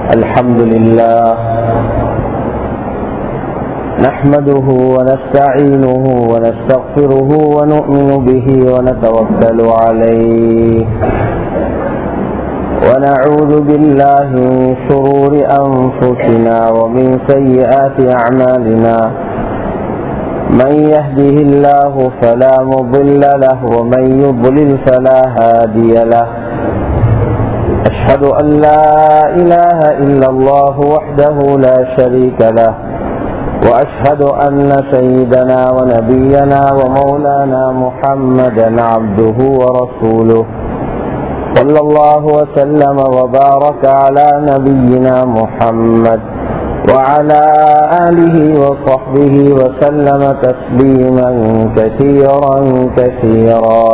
الحمد لله نحمده ونستعينه ونستغفره ونؤمن به ونتوكل عليه ونعوذ بالله من شرور أنفسنا ومن سيئات أعمالنا من يهده الله فلا مضل له ومن يضلل فلا هادي له أشهد أن لا إله إلا الله وحده لا شريك له وأشهد أن سيدنا ونبينا ومولانا محمدا عبده ورسوله صلى الله وسلم وبارك على نبينا محمد وعلى آله وصحبه وسلم تسليما كثيرا كثيرا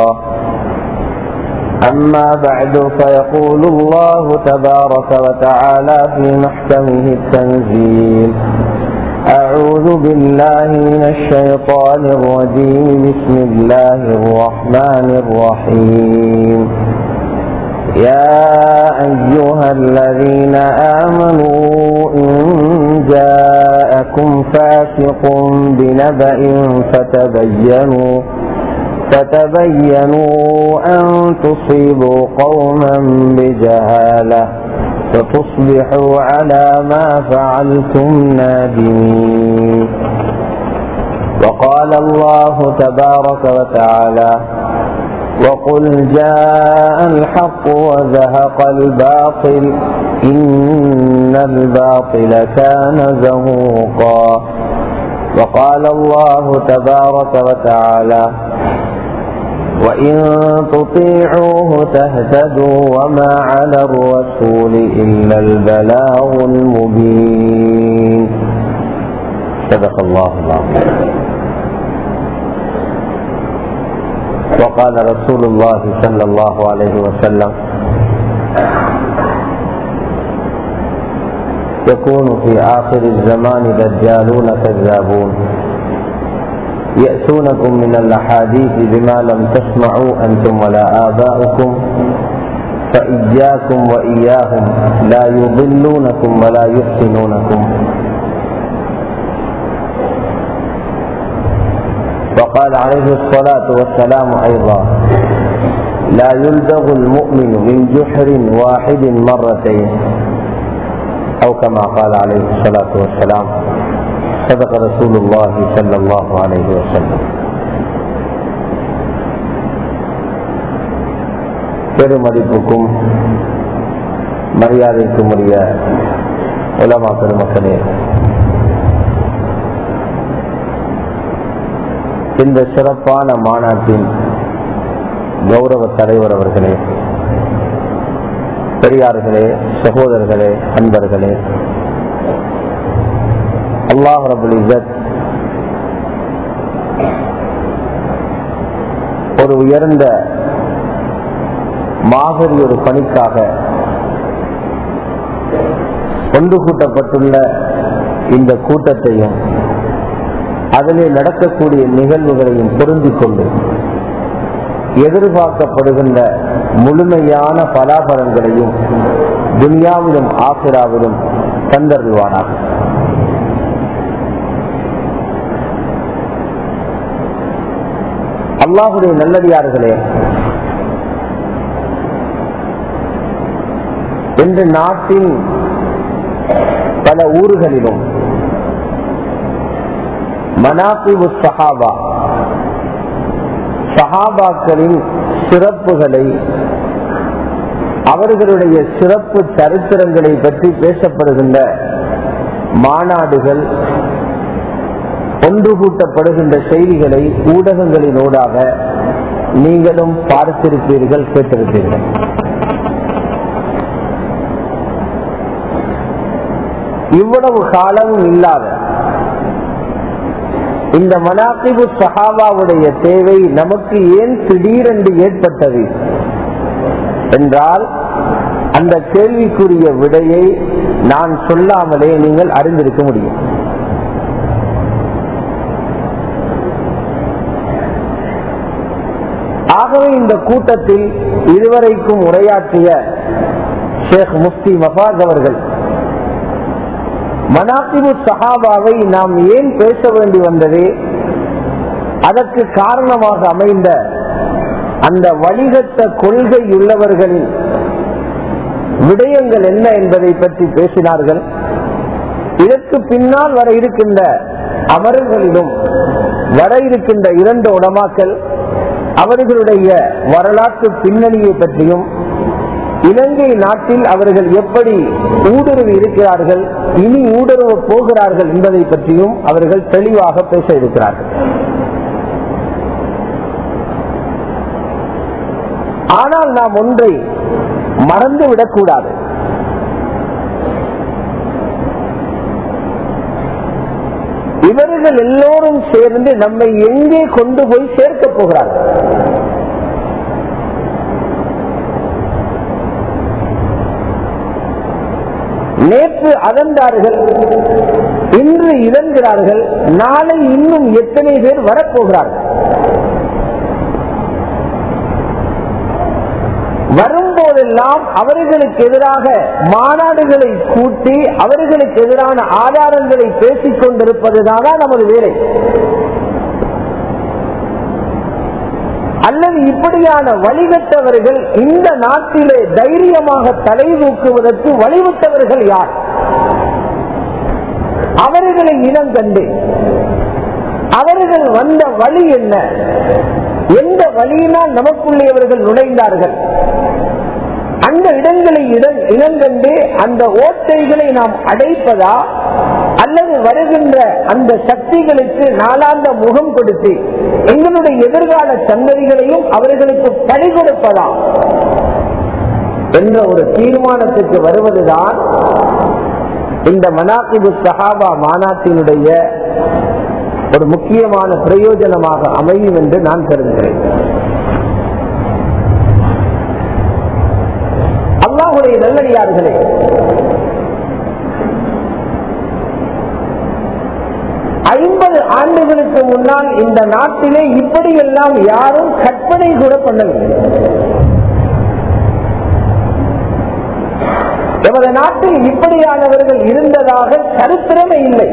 أما بعد فيقول الله تبارك وتعالى في محكمه التنزيل أعوذ بالله من الشيطان الرجيم بسم الله الرحمن الرحيم يا أيها الذين آمنوا إن جاءكم فاسق بنبأ فتبينوا فتبينوا أن تصيبوا قوما بجهالة فتصبحوا على ما فعلتم نادمين وقال الله تبارك وتعالى وقل جاء الحق وزهق الباطل إن الباطل كان زهوقا وقال الله تبارك وتعالى وإن تطيعوه تهتدوا وما على الرسول إلا البلاغ المبين صدق الله العظيم وقال رسول الله صلى الله عليه وسلم يكون في آخر الزمان دجالون كذابون يأتونكم من الأحاديث بما لم تسمعوا أنتم ولا آباؤكم فإياكم وإياهم لا يضلونكم ولا يفتنونكم وقال عليه الصلاة والسلام أيضا لا يلدغ المؤمن من جحر واحد مرتين أو كما قال عليه الصلاة والسلام صدق رسول الله صلى الله عليه وسلم பெருமதிப்புக்கும் மரியாதைக்கும் உரிய உலமா பெருமக்களே இந்த சிறப்பான மாநாட்டின் கௌரவ தலைவர் அவர்களே பெரியார்களே சகோதரர்களே அன்பர்களே அல்லாஹ் ரபுல் இசத் ஒரு உயர்ந்த மாபெரிய ஒரு பணிக்காக ஒன்று கூட்டப்பட்டுள்ள இந்த கூட்டத்தையும் அதிலே நடக்கக்கூடிய நிகழ்வுகளையும் பொருந்திக் கொண்டு எதிர்பார்க்கப்படுகின்ற முழுமையான பலாபலன்களையும் துனியாவிலும் ஆசிராவிலும் தந்தருவானாக அல்லாஹுடைய நல்லடியார்களே இன்று நாட்டின் பல ஊர்களிலும் மனாபிபு சஹாபா சஹாபாக்களின் சிறப்புகளை அவர்களுடைய சிறப்பு சரித்திரங்களை பற்றி பேசப்படுகின்ற மாநாடுகள் ஒன்று கூட்டப்படுகின்ற செய்திகளை ஊடகங்களினூடாக நீங்களும் பார்த்திருப்பீர்கள் கேட்டிருப்பீர்கள் இவ்வளவு காலமும் இல்லாத இந்த மனாக்கிபு சஹாபாவுடைய தேவை நமக்கு ஏன் திடீரென்று ஏற்பட்டது என்றால் அந்த கேள்விக்குரிய விடையை நான் சொல்லாமலே நீங்கள் அறிந்திருக்க முடியும் ஆகவே இந்த கூட்டத்தில் இதுவரைக்கும் உரையாற்றிய ஷேக் முஃப்தி மஃபாஸ் அவர்கள் மனாசிபு சஹாபாவை நாம் ஏன் பேச வேண்டி வந்தது அதற்கு காரணமாக அமைந்த அந்த வழிகட்ட கொள்கை உள்ளவர்களின் விடயங்கள் என்ன என்பதை பற்றி பேசினார்கள் இதற்கு பின்னால் வர இருக்கின்ற அமர்களிலும் வர இருக்கின்ற இரண்டு உடமாக்கள் அவர்களுடைய வரலாற்று பின்னணியை பற்றியும் இலங்கை நாட்டில் அவர்கள் எப்படி ஊடுருவி இருக்கிறார்கள் இனி ஊடுருவ போகிறார்கள் என்பதை பற்றியும் அவர்கள் தெளிவாக பேச இருக்கிறார்கள் ஆனால் நாம் ஒன்றை மறந்து விடக்கூடாது இவர்கள் எல்லோரும் சேர்ந்து நம்மை எங்கே கொண்டு போய் சேர்க்க போகிறார்கள் நேற்று அகன்றார்கள் இன்று இழந்தார்கள் நாளை இன்னும் எத்தனை பேர் வரப்போகிறார்கள் வரும்போதெல்லாம் அவர்களுக்கு எதிராக மாநாடுகளை கூட்டி அவர்களுக்கு எதிரான ஆதாரங்களை பேசிக் கொண்டிருப்பதுதானா நமது வேலை அல்லது இப்படியான வழிகட்டவர்கள் இந்த நாட்டிலே தைரியமாக தலை தூக்குவதற்கு வழிவிட்டவர்கள் யார் அவர்களை இனம் கண்டு அவர்கள் வந்த வழி என்ன எந்த வழியினால் நமக்குள்ளே அவர்கள் நுழைந்தார்கள் அந்த இடங்களை இனங்கண்டு அந்த ஓட்டைகளை நாம் அடைப்பதா அல்லது வருகின்ற அந்த சக்திகளுக்கு நாளாந்த முகம் கொடுத்து எங்களுடைய எதிர்கால சந்ததிகளையும் அவர்களுக்கு பழி கொடுப்பதா என்ற ஒரு தீர்மானத்துக்கு வருவதுதான் இந்த மனாக்கிபு சஹாபா மாநாட்டினுடைய ஒரு முக்கியமான பிரயோஜனமாக அமையும் என்று நான் கருதுகிறேன் அல்லாஹுடைய நல்லடியார்களே ஐம்பது ஆண்டுகளுக்கு முன்னால் இந்த நாட்டிலே இப்படியெல்லாம் யாரும் கற்பனை கூட பண்ணவில்லை எமது நாட்டில் இப்படியானவர்கள் இருந்ததாக சரித்திரமே இல்லை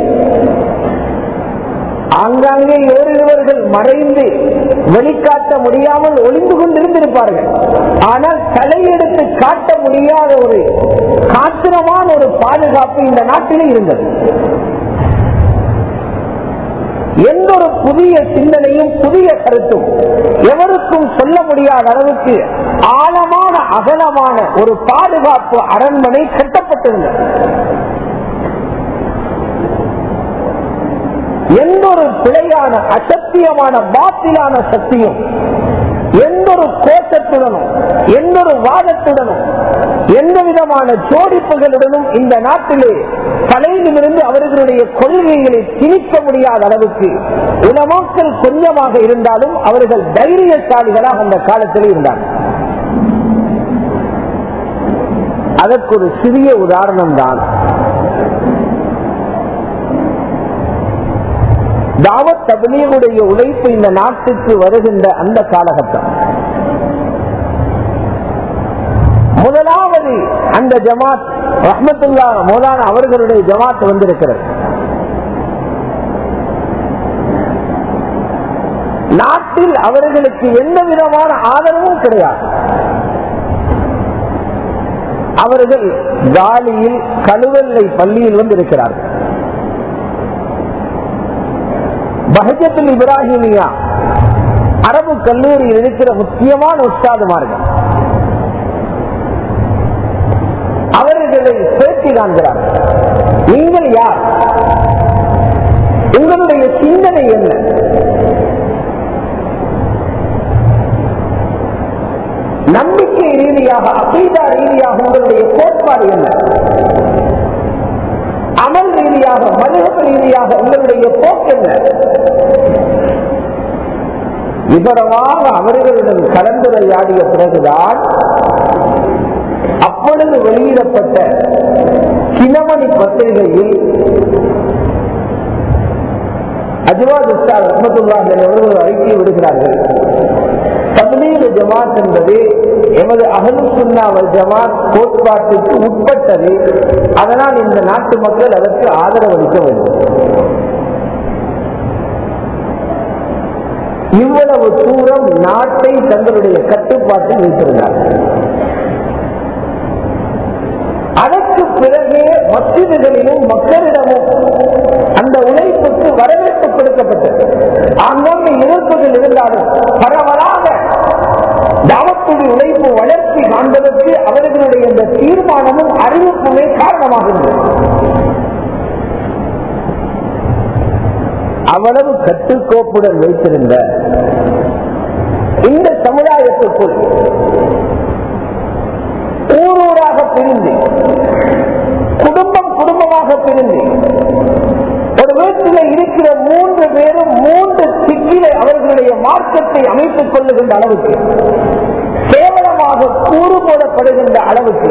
ஆங்காங்கே ஏறினவர்கள் மறைந்து வெளிக்காட்ட முடியாமல் ஒளிந்து கொண்டிருந்திருப்பார்கள் ஆனால் தலையெடுத்து காட்ட முடியாத ஒரு காத்திரமான ஒரு பாதுகாப்பு இந்த நாட்டிலே இருந்தது எந்த ஒரு புதிய சிந்தனையும் புதிய கருத்தும் எவருக்கும் சொல்ல முடியாத அளவுக்கு ஆழமான அகலமான ஒரு பாதுகாப்பு அரண்மனை கட்டப்பட்டிருந்தது எந்த ஒரு பிழையான அசத்தியமான பாத்திலான சக்தியும் எந்த ஒரு கோஷத்துடனும் எந்த ஒரு வாதத்துடனும் எந்த விதமான ஜோடிப்புகளுடனும் இந்த நாட்டிலே தலையிலிருந்து அவர்களுடைய கொள்கைகளை திணிக்க முடியாத அளவுக்கு உலமாக்கள் கொஞ்சமாக இருந்தாலும் அவர்கள் தைரியசாலிகளாக அந்த காலத்தில் இருந்தார்கள் அதற்கு ஒரு சிறிய உதாரணம் தான் தாவத் தபிலியுடைய உழைப்பு இந்த நாட்டுக்கு வருகின்ற அந்த காலகட்டம் முதலாவது அந்த ஜமாத் ரஹமத்துல்லா மோலான அவர்களுடைய ஜமாத் வந்திருக்கிறது நாட்டில் அவர்களுக்கு எந்த விதமான ஆதரவும் கிடையாது அவர்கள் காலியில் கழுவல்லை பள்ளியில் வந்து இருக்கிறார்கள் பஹஜத்துல் இப்ராஹிமியா அரபு கல்லூரியில் இருக்கிற முக்கியமான உஸ்தாதுமார்கள் அவர்களை சேர்த்தி காண்கிறார்கள் நீங்கள் யார் உங்களுடைய சிந்தனை என்ன நம்பிக்கை ரீதியாக அசீதா ரீதியாக உங்களுடைய கோட்பாடு என்ன அமல் ரீதியாக மனித ரீதியாக உங்களுடைய போக்கு என்ன விவரமாக அவர்களுடன் கலந்துரையாடிய பிறகுதான் அப்பொழுது வெளியிடப்பட்ட சினமணி பத்திரிகையில் அஜ்வாத் ரஹமத்துல்லா அவர்கள் அறிக்கை விடுகிறார்கள் தப்லீக ஜமாத் என்பது எமது அகலு சுண்ணாவல் ஜமாத் கோட்பாட்டுக்கு உட்பட்டது அதனால் இந்த நாட்டு மக்கள் அதற்கு ஆதரவளிக்க வேண்டும் இவ்வளவு தூரம் நாட்டை தங்களுடைய கட்டுப்பாட்டில் வைத்திருந்தார்கள் அதற்கு பிறகு மசிதிகளிலும் மக்களிடமும் அந்த உழைப்புக்கு வரவேற்பு கொடுக்கப்பட்டது அங்கங்கே எதிர்ப்புகள் இருந்தாலும் பரவலாக தாவத்துடைய உழைப்பு வளர்ச்சி காண்பதற்கு அவர்களுடைய இந்த தீர்மானமும் அறிவிப்புமே காரணமாக இருந்தது அவ்வளவு கட்டுக்கோப்புடன் வைத்திருந்த இந்த சமுதாயத்துக்குள் ஊரூராக பிரிந்து குடும்பம் குடும்பமாக பிரிந்து ஒரு வீட்டில் இருக்கிற மூன்று பேரும் மூன்று சிக்கில அவர்களுடைய மார்க்கத்தை அமைத்துக் கொள்ளுகின்ற அளவுக்கு கேவலமாக கூறு போடப்படுகின்ற அளவுக்கு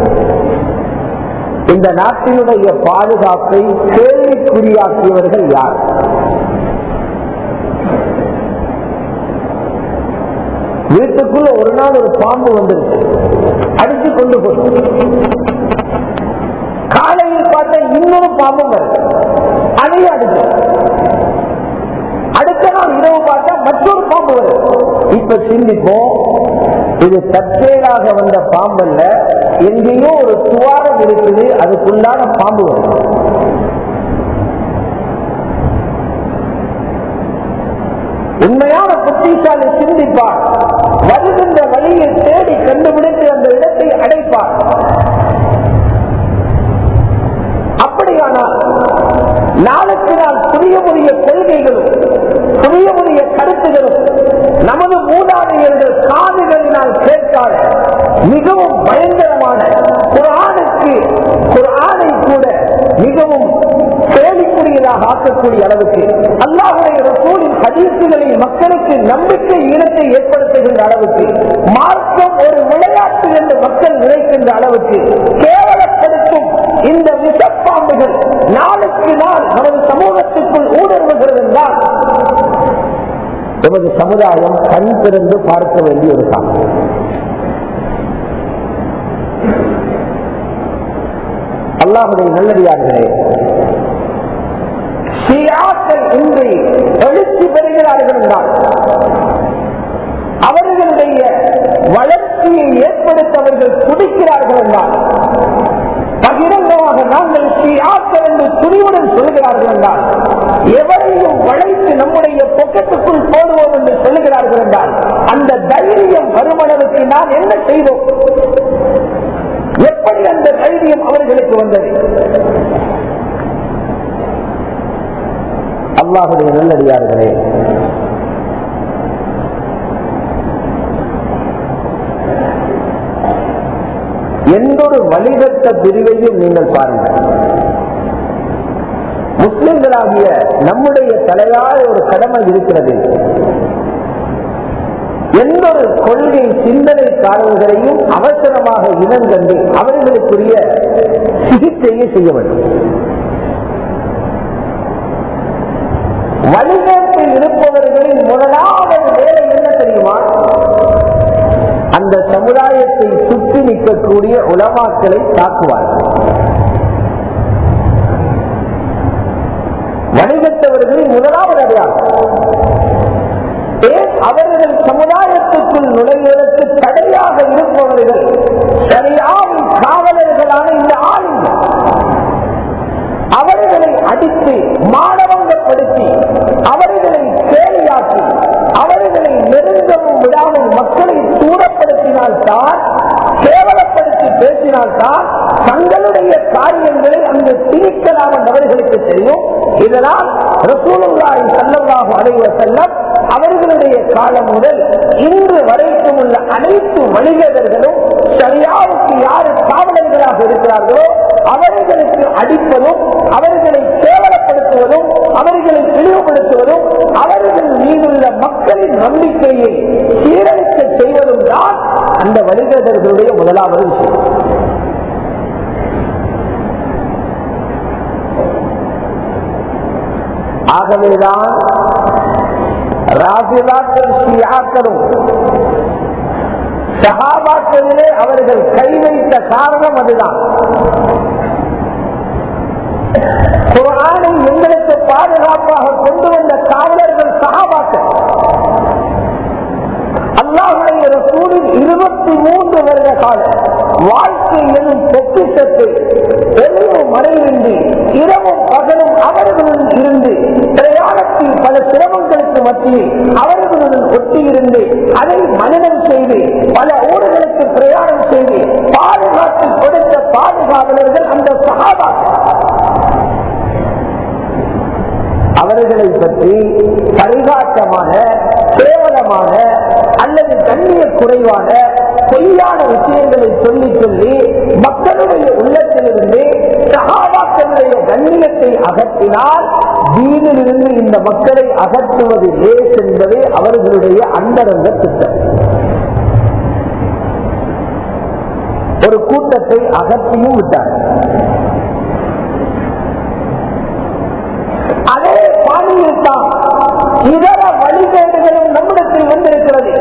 இந்த நாட்டினுடைய பாதுகாப்பை கேள்விக்குறியாக்கியவர்கள் யார் வீட்டுக்குள்ள ஒரு நாள் ஒரு பாம்பு வந்துருச்சு அடிச்சு கொண்டு போய் காலையில் பார்த்தா இன்னொரு பாம்பும் வருது அதையும் அடிச்சு அடுத்த நாள் இரவு பார்த்தா மற்றொரு பாம்பு வருது இப்ப சிந்திப்போம் இது தற்செயலாக வந்த பாம்பல்ல எங்கேயோ ஒரு துவாரம் இருக்குது அதுக்குள்ளான பாம்பு வருது உண்மையான புத்திசாலி சிந்திப்பார் வருகின்ற வழியை தேடி கண்டுபிடித்து அந்த இடத்தை அடைப்பார் அப்படியானால் நாளுக்கு நாள் புதிய புதிய கொள்கைகளும் புதிய புதிய கருத்துகளும் நமது மூதாதையர்கள் காதுகளினால் கேட்காத மிகவும் பயங்கரமான குரானுக்கு குரானை கூட மிகவும் கேள்விக்குரியதாக ஆக்கக்கூடிய அளவுக்கு அல்லாஹுடைய ரசூலின் ஹதீசுகளை மக்களுக்கு நம்பிக்கை ஈனத்தை ஏற்படுத்துகின்ற அளவுக்கு மார்க்கம் ஒரு விளையாட்டு என்று மக்கள் நினைக்கின்ற அளவுக்கு கேவலப்படுத்தும் இந்த விஷப்பாம்புகள் நாளுக்கு நாள் நமது சமூகத்துக்குள் ஊடுருவுகிறது என்றால் எமது சமுதாயம் கண் திறந்து பார்க்க வேண்டிய ஒரு காலம் அல்லாஹுடைய நல்லடியார்களே ஷியாக்கள் இன்று எழுச்சி பெறுகிறார்கள் என்றால் அவர்களுடைய வளர்ச்சியை ஏற்படுத்த அவர்கள் துடிக்கிறார்கள் என்றால் பகிரங்கமாக நாங்கள் ஷியாக்கள் என்று துணிவுடன் சொல்கிறார்கள் என்றால் எவரையும் வளைத்து நம்முடைய பொக்கத்துக்குள் போடுவோம் என்று சொல்லுகிறார்கள் என்றால் அந்த தைரியம் வருமளவுக்கு நாம் என்ன செய்தோம் எப்படி அந்த தைரியம் அவர்களுக்கு வந்தது அல்லாஹுடைய நல்லடியார்களே எந்த ஒரு வழிகட்ட பிரிவையும் நீங்கள் பாருங்கள் முஸ்லிம்களாகிய நம்முடைய தலையாய ஒரு கடமை இருக்கிறது எந்த ஒரு கொள்கை சிந்தனை காரணங்களையும் அவசரமாக இனங்கண்டு அவர்களுக்குரிய சிகிச்சையை செய்ய வேண்டும் வழிகாட்டில் இருப்பவர்களின் முதலாவது வேலை என்ன தெரியுமா அந்த சமுதாயத்தை சுற்றி நிற்கக்கூடிய உலமாக்களை தாக்குவார்கள் வணிகத்தவர்களின் முதலாவது அடையாளம் ஏன் அவர்கள் சமுதாயத்துக்குள் நுழைவதற்கு தடையாக இருப்பவர்கள் சரியான காவலர்களான இந்த ஆளுங்கள் அவர்களை அடித்து மானவங்கப்படுத்தி அவர்களை கேலியாக்கி அவர்களை நெருங்கவும் விடாமல் மக்களை தூரப்படுத்தினால்தான் கேவலப்படுத்தி பேசினால்தான் தங்களுடைய காரியங்களை அங்கு திணிக்கலாம் அவர்களுக்கு தெரியும் இதனால் ரசூலுல்லாஹி ஸல்லல்லாஹு அலைஹி வஸல்லம் அவர்களுடைய காலம் முதல் இன்று வரைக்கும் உள்ள அனைத்து வணிகர்களும் சரியாவுக்கு யாரு காவலர்களாக இருக்கிறார்களோ அவர்களுக்கு அடிப்பதும் அவர்களை கேவலப்படுத்துவதும் அவர்களை தெளிவுபடுத்துவதும் அவர்கள் மீதுள்ள மக்களின் நம்பிக்கையை சீரழிக்க செய்வதும் தான் அந்த வணிகர்களுடைய முதலாவது விஷயம் ஆகவேதான் ராஜிதாக்கள் ஷியாக்களும் சகாபாக்களிலே அவர்கள் கை வைத்த காரணம் அதுதான் குரானை எங்களுக்கு பாதுகாப்பாக கொண்டு வந்த காவலர்கள் சகாபாக்கள் அல்லாஹுடைய ரசூலின் இருபத்தி மூன்று வருட கால வாழ்க்கை எனும் பொக்கிஷத்தை ஒளிவு மறைவின்றி இரவும் பகலும் அவர்களுடன் இருந்து பிரயாணத்தில் பல சிரமங்களுக்கு மத்தியில் அவர்களுடன் ஒட்டியிருந்து அதை மனிதன் செய்து பல ஊர்களுக்கு பிரயாணம் செய்து பாதுகாத்து கொடுத்த பாதுகாவலர்கள் அந்த சகாபாக்கள் அவர்களை பற்றி பரிகாட்டமான கேவலமான அல்லது கண்ணிய குறைவான பொய்யான விஷயங்களை சொல்லி சொல்லி மக்களுடைய உள்ளத்திலிருந்து சகாபாக்களுடைய கண்ணியத்தை அகற்றினால் தீனிலிருந்து இந்த மக்களை அகற்றுவது லேஸ் என்பதே அவர்களுடைய அந்தரங்க திட்டம் ஒரு கூட்டத்தை அகற்றியும் விட்டார் அதே பாணியில் தான் இதர வழிகேடுகளும் நம்மிடத்தில் வந்திருக்கிறது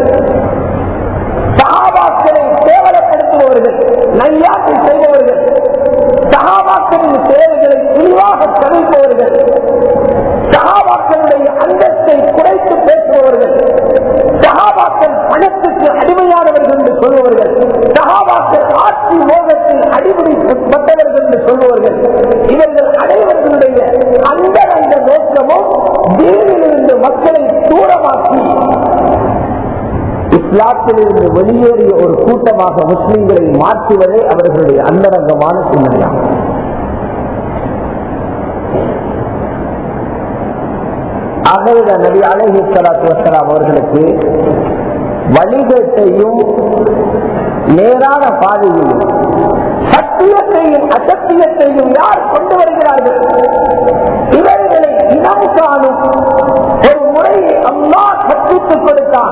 சகாபாக்களை கேவலப்படுத்துபவர்கள் நையாட்டை செய்பவர்கள் சகாபாக்களின் சேவைகளை இழிவாக தவிர்ப்பவர்கள் சகாபாக்களுடைய அந்தஸ்தை குறைத்து பேசுபவர்கள் சகாபாக்கள் பணத்துக்கு அடிமையானவர்கள் என்று சொல்பவர்கள் சகாபாக்கள் ஆட்சி மோகத்தில் அடிபடிப்பட்டவர்கள் என்று சொல்பவர்கள் இவர்கள் அனைவர்களுடைய அந்த அந்த நோக்கமும் தீனிலிருந்து மக்களை தூரமாக்கி இஸ்லாத்திலிருந்து வெளியேறிய ஒரு கூட்டமாக முஸ்லிம்களை மாற்றுவதே அவர்களுடைய அந்தரங்கமான சிந்தனையாகும் அகழ்த நபி அலஹி சலாத்து வசலாம் அவர்களுக்கு வழிகேட்டையும் நேரான பாதையையும் சத்தியத்தையும் அசத்தியத்தையும் யார் கொண்டு வருகிறார்கள் இவர்களை இனம் காணும் ஒரு முறையை அம்மா கற்பித்துக் கொடுத்தான்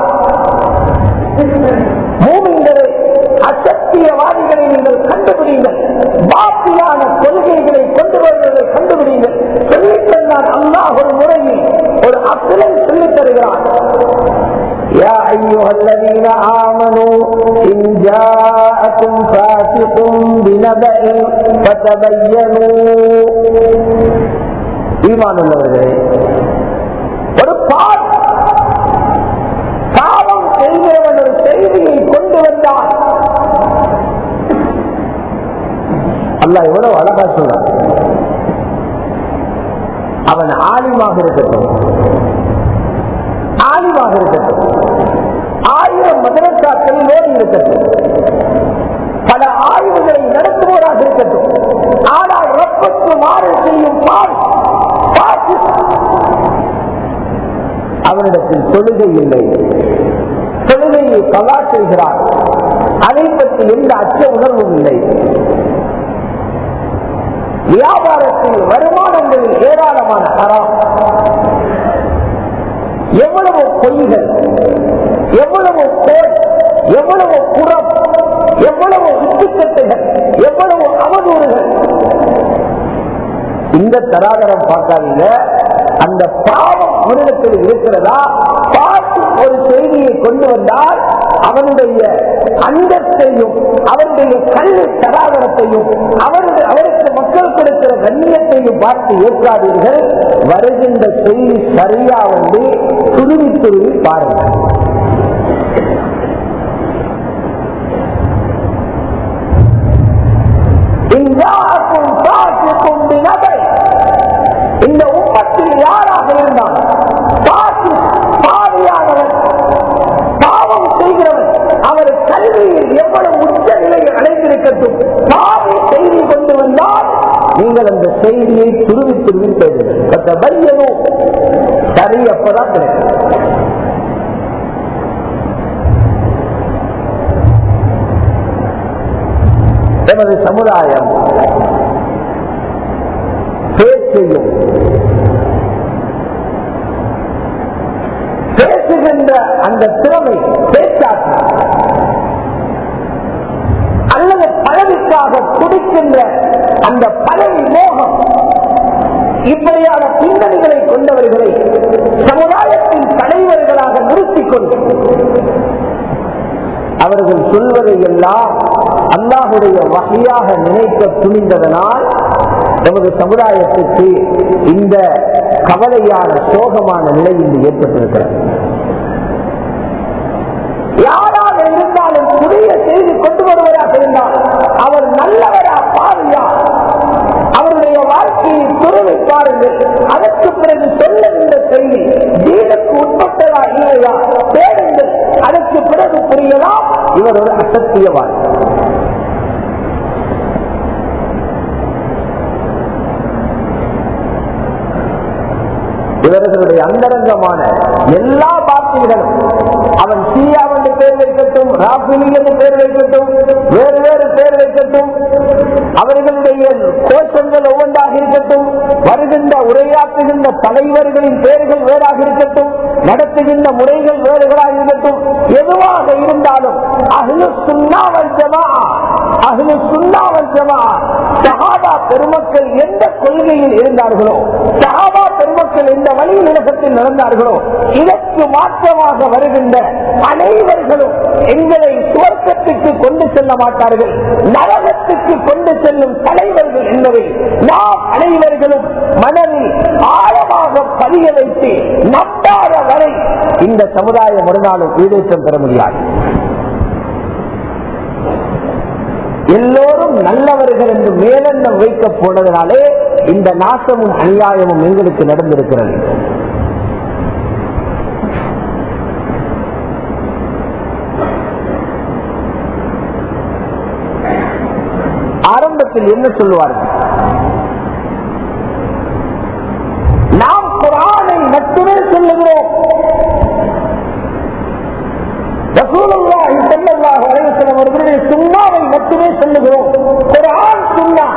மூமிங்களே அசத்தியவாதிகளை நீங்கள் கண்டுபிடிங்கள் பாப்பியான கொள்கைகளை கொண்டு வருவதை கண்டுபிடிங்கள் சொல்லித் தந்தான் அல்லாஹ் ஒரு முறையில் ஒரு அசலை சொல்லித் தருகிறான் يا أيها الذين آمنوا إن جاءكم فاسق بنبأ فتبينوا ஈமான் உள்ளவர்களே ஒரு பால் பாவம் செய்கிறவன் ஒரு செய்தியை கொண்டு வந்தான் அல்ல எவ்வளவு அழகா சொல்றான் அவன் ஆலிமாக இருக்கட்டும் ஆலிமாக இருக்கட்டும் ஆயிரம் மதரசாக்களில் ஓடி இருக்கட்டும் பல ஆய்வுகளை நடத்துவோராக இருக்கட்டும் ஆனால் ரப்பத்து மாறு செய்யும் பால் அவனிடத்தில் தொழுகை இல்லை தொழுகையை கலா செய்கிறார் அதை பற்றி எந்த அச்ச உணர்வும் இல்லை வியாபாரத்தில் வருமானங்களில் ஏராளமான ஹராம் எவ்வளவு பொய்கள் எவ்வளவு கோல் எவ்வளவு புறம் எவ்வளவு இட்டுக்கட்டுகள் எவ்வளவு அவதூறுகள் இந்த தராதரம் பார்க்காதீங்க அந்த பாவம் அவனிடத்தில் இருக்கிறதா பார்த்து ஒரு செய்தியை கொண்டு வந்தால் அவனுடைய அந்தத்தையும் அவருடைய கல்வி தராதரத்தையும் அவருடைய அவருக்கு மக்கள் கொடுக்கிற கண்ணியத்தையும் பார்த்து ஏற்காதீர்கள் வருகின்ற செய்தி சரியா வந்து துருவி துருவி பாருங்கள் இன்றாக்கும் பாசிக்கும் பினபை இந்த உம்மத்தில் யாராக இருந்தான் பாசி பாவியானவன் பாவம் செய்கிறவன் அவர் கல்வியில் எவ்வளவு உச்ச நிலையில் அடைந்திருக்கட்டும் பாவி செய்தி கொண்டு வந்தால் நீங்கள் அந்த செய்தியை துருவி துருவி தேடுங்கள் பையனும் சரி அப்பதான் கிடைக்கும் எமது சமுதாயம் பேச்சையும் பேசுகின்ற அந்த திறமை பேச்சாற்று அல்லது பழவிக்காக துடிக்கின்ற அந்த பழவி மோகம் இப்படியான பின்னணிகளை கொண்டவர்களை சமுதாயத்தின் தலைவர்களாக நிறுத்திக் கொண்டு அவர்கள் சொல்வதை எல்லாம் அல்லாஹுடைய வகையாக நினைக்க துணிந்ததனால் நமது சமுதாயத்துக்கு இந்த கவலையான சோகமான நிலை இன்று ஏற்பட்டிருக்கிறது யாராக இருந்தாலும் புதிய செய்தி கொண்டு வருவதாக இருந்தால் அவர் நல்லவரா பாவியா அவருடைய வாழ்க்கையை துறவை பாருங்கள் அதற்கு பிறகு சொல்ல இந்த செய்தி ஜீனுக்கு உட்பட்டதா இல்லையா தேடுங்கள் அதற்கு பிறகு புரியலாம் இவர் ஒரு அசத்தியவான் இவர்களுடைய அந்தரங்கமான எல்லா பாத்திகளும் அவன் சீயா என்று பேர் வைக்கட்டும் ராபிலி என்று பேர் வைக்கட்டும் வேறு வேறு பேர் வைக்கட்டும் அவர்களுடைய கோஷங்கள் ஒவ்வொன்றாக இருக்கட்டும் வருகின்ற உரையாற்றுகின்ற தலைவர்களின் பெயர்கள் வேறாக இருக்கட்டும் நடத்துகின்ற முறைகள் வேறுகளாக இருக்கட்டும் எதுவாக இருந்தாலும் அகில சுண்ணாவல் ஜமா அகில சுண்ணாவல் ஜமா சஹாபா பெருமக்கள் எந்த கொள்கையில் இருந்தார்களோ சஹாபா பெருமக்கள் எந்த வழியில் உலகத்தில் நடந்தார்களோ இதற்கு மாற்றமாக வருகின்ற அனைவர்களும் எங்களை சுவர்க்கத்துக்கு கொண்டு செல்ல மாட்டார்கள் நரகத்துக்கு கொண்டு செல்லும் தலைவர்கள் என்பதை நாம் அனைவர்களும் மனதில் ஆழமாக பதிய வைத்து நம்பாத வரை இந்த சமுதாயம் ஒரு நாளும் ஈடேற்றம் பெற முடியாது எல்லோரும் நல்லவர்கள் என்று மேலெண்ணம் வைக்க போனதனாலே இந்த நாசமும் அநியாயமும் எங்களுக்கு நடந்திருக்கிறது ஆரம்பத்தில் என்ன சொல்லுவார்கள் நாம் குரானை மட்டுமே சொல்லுகிறோம் ரசூலுல்லாஹி ஸல்லல்லாஹு அலைஹி வஸல்லம் அவர்களுடைய சுண்ணாவை மட்டுமே சொல்லுகிறோம் குர்ஆன் சுன்னா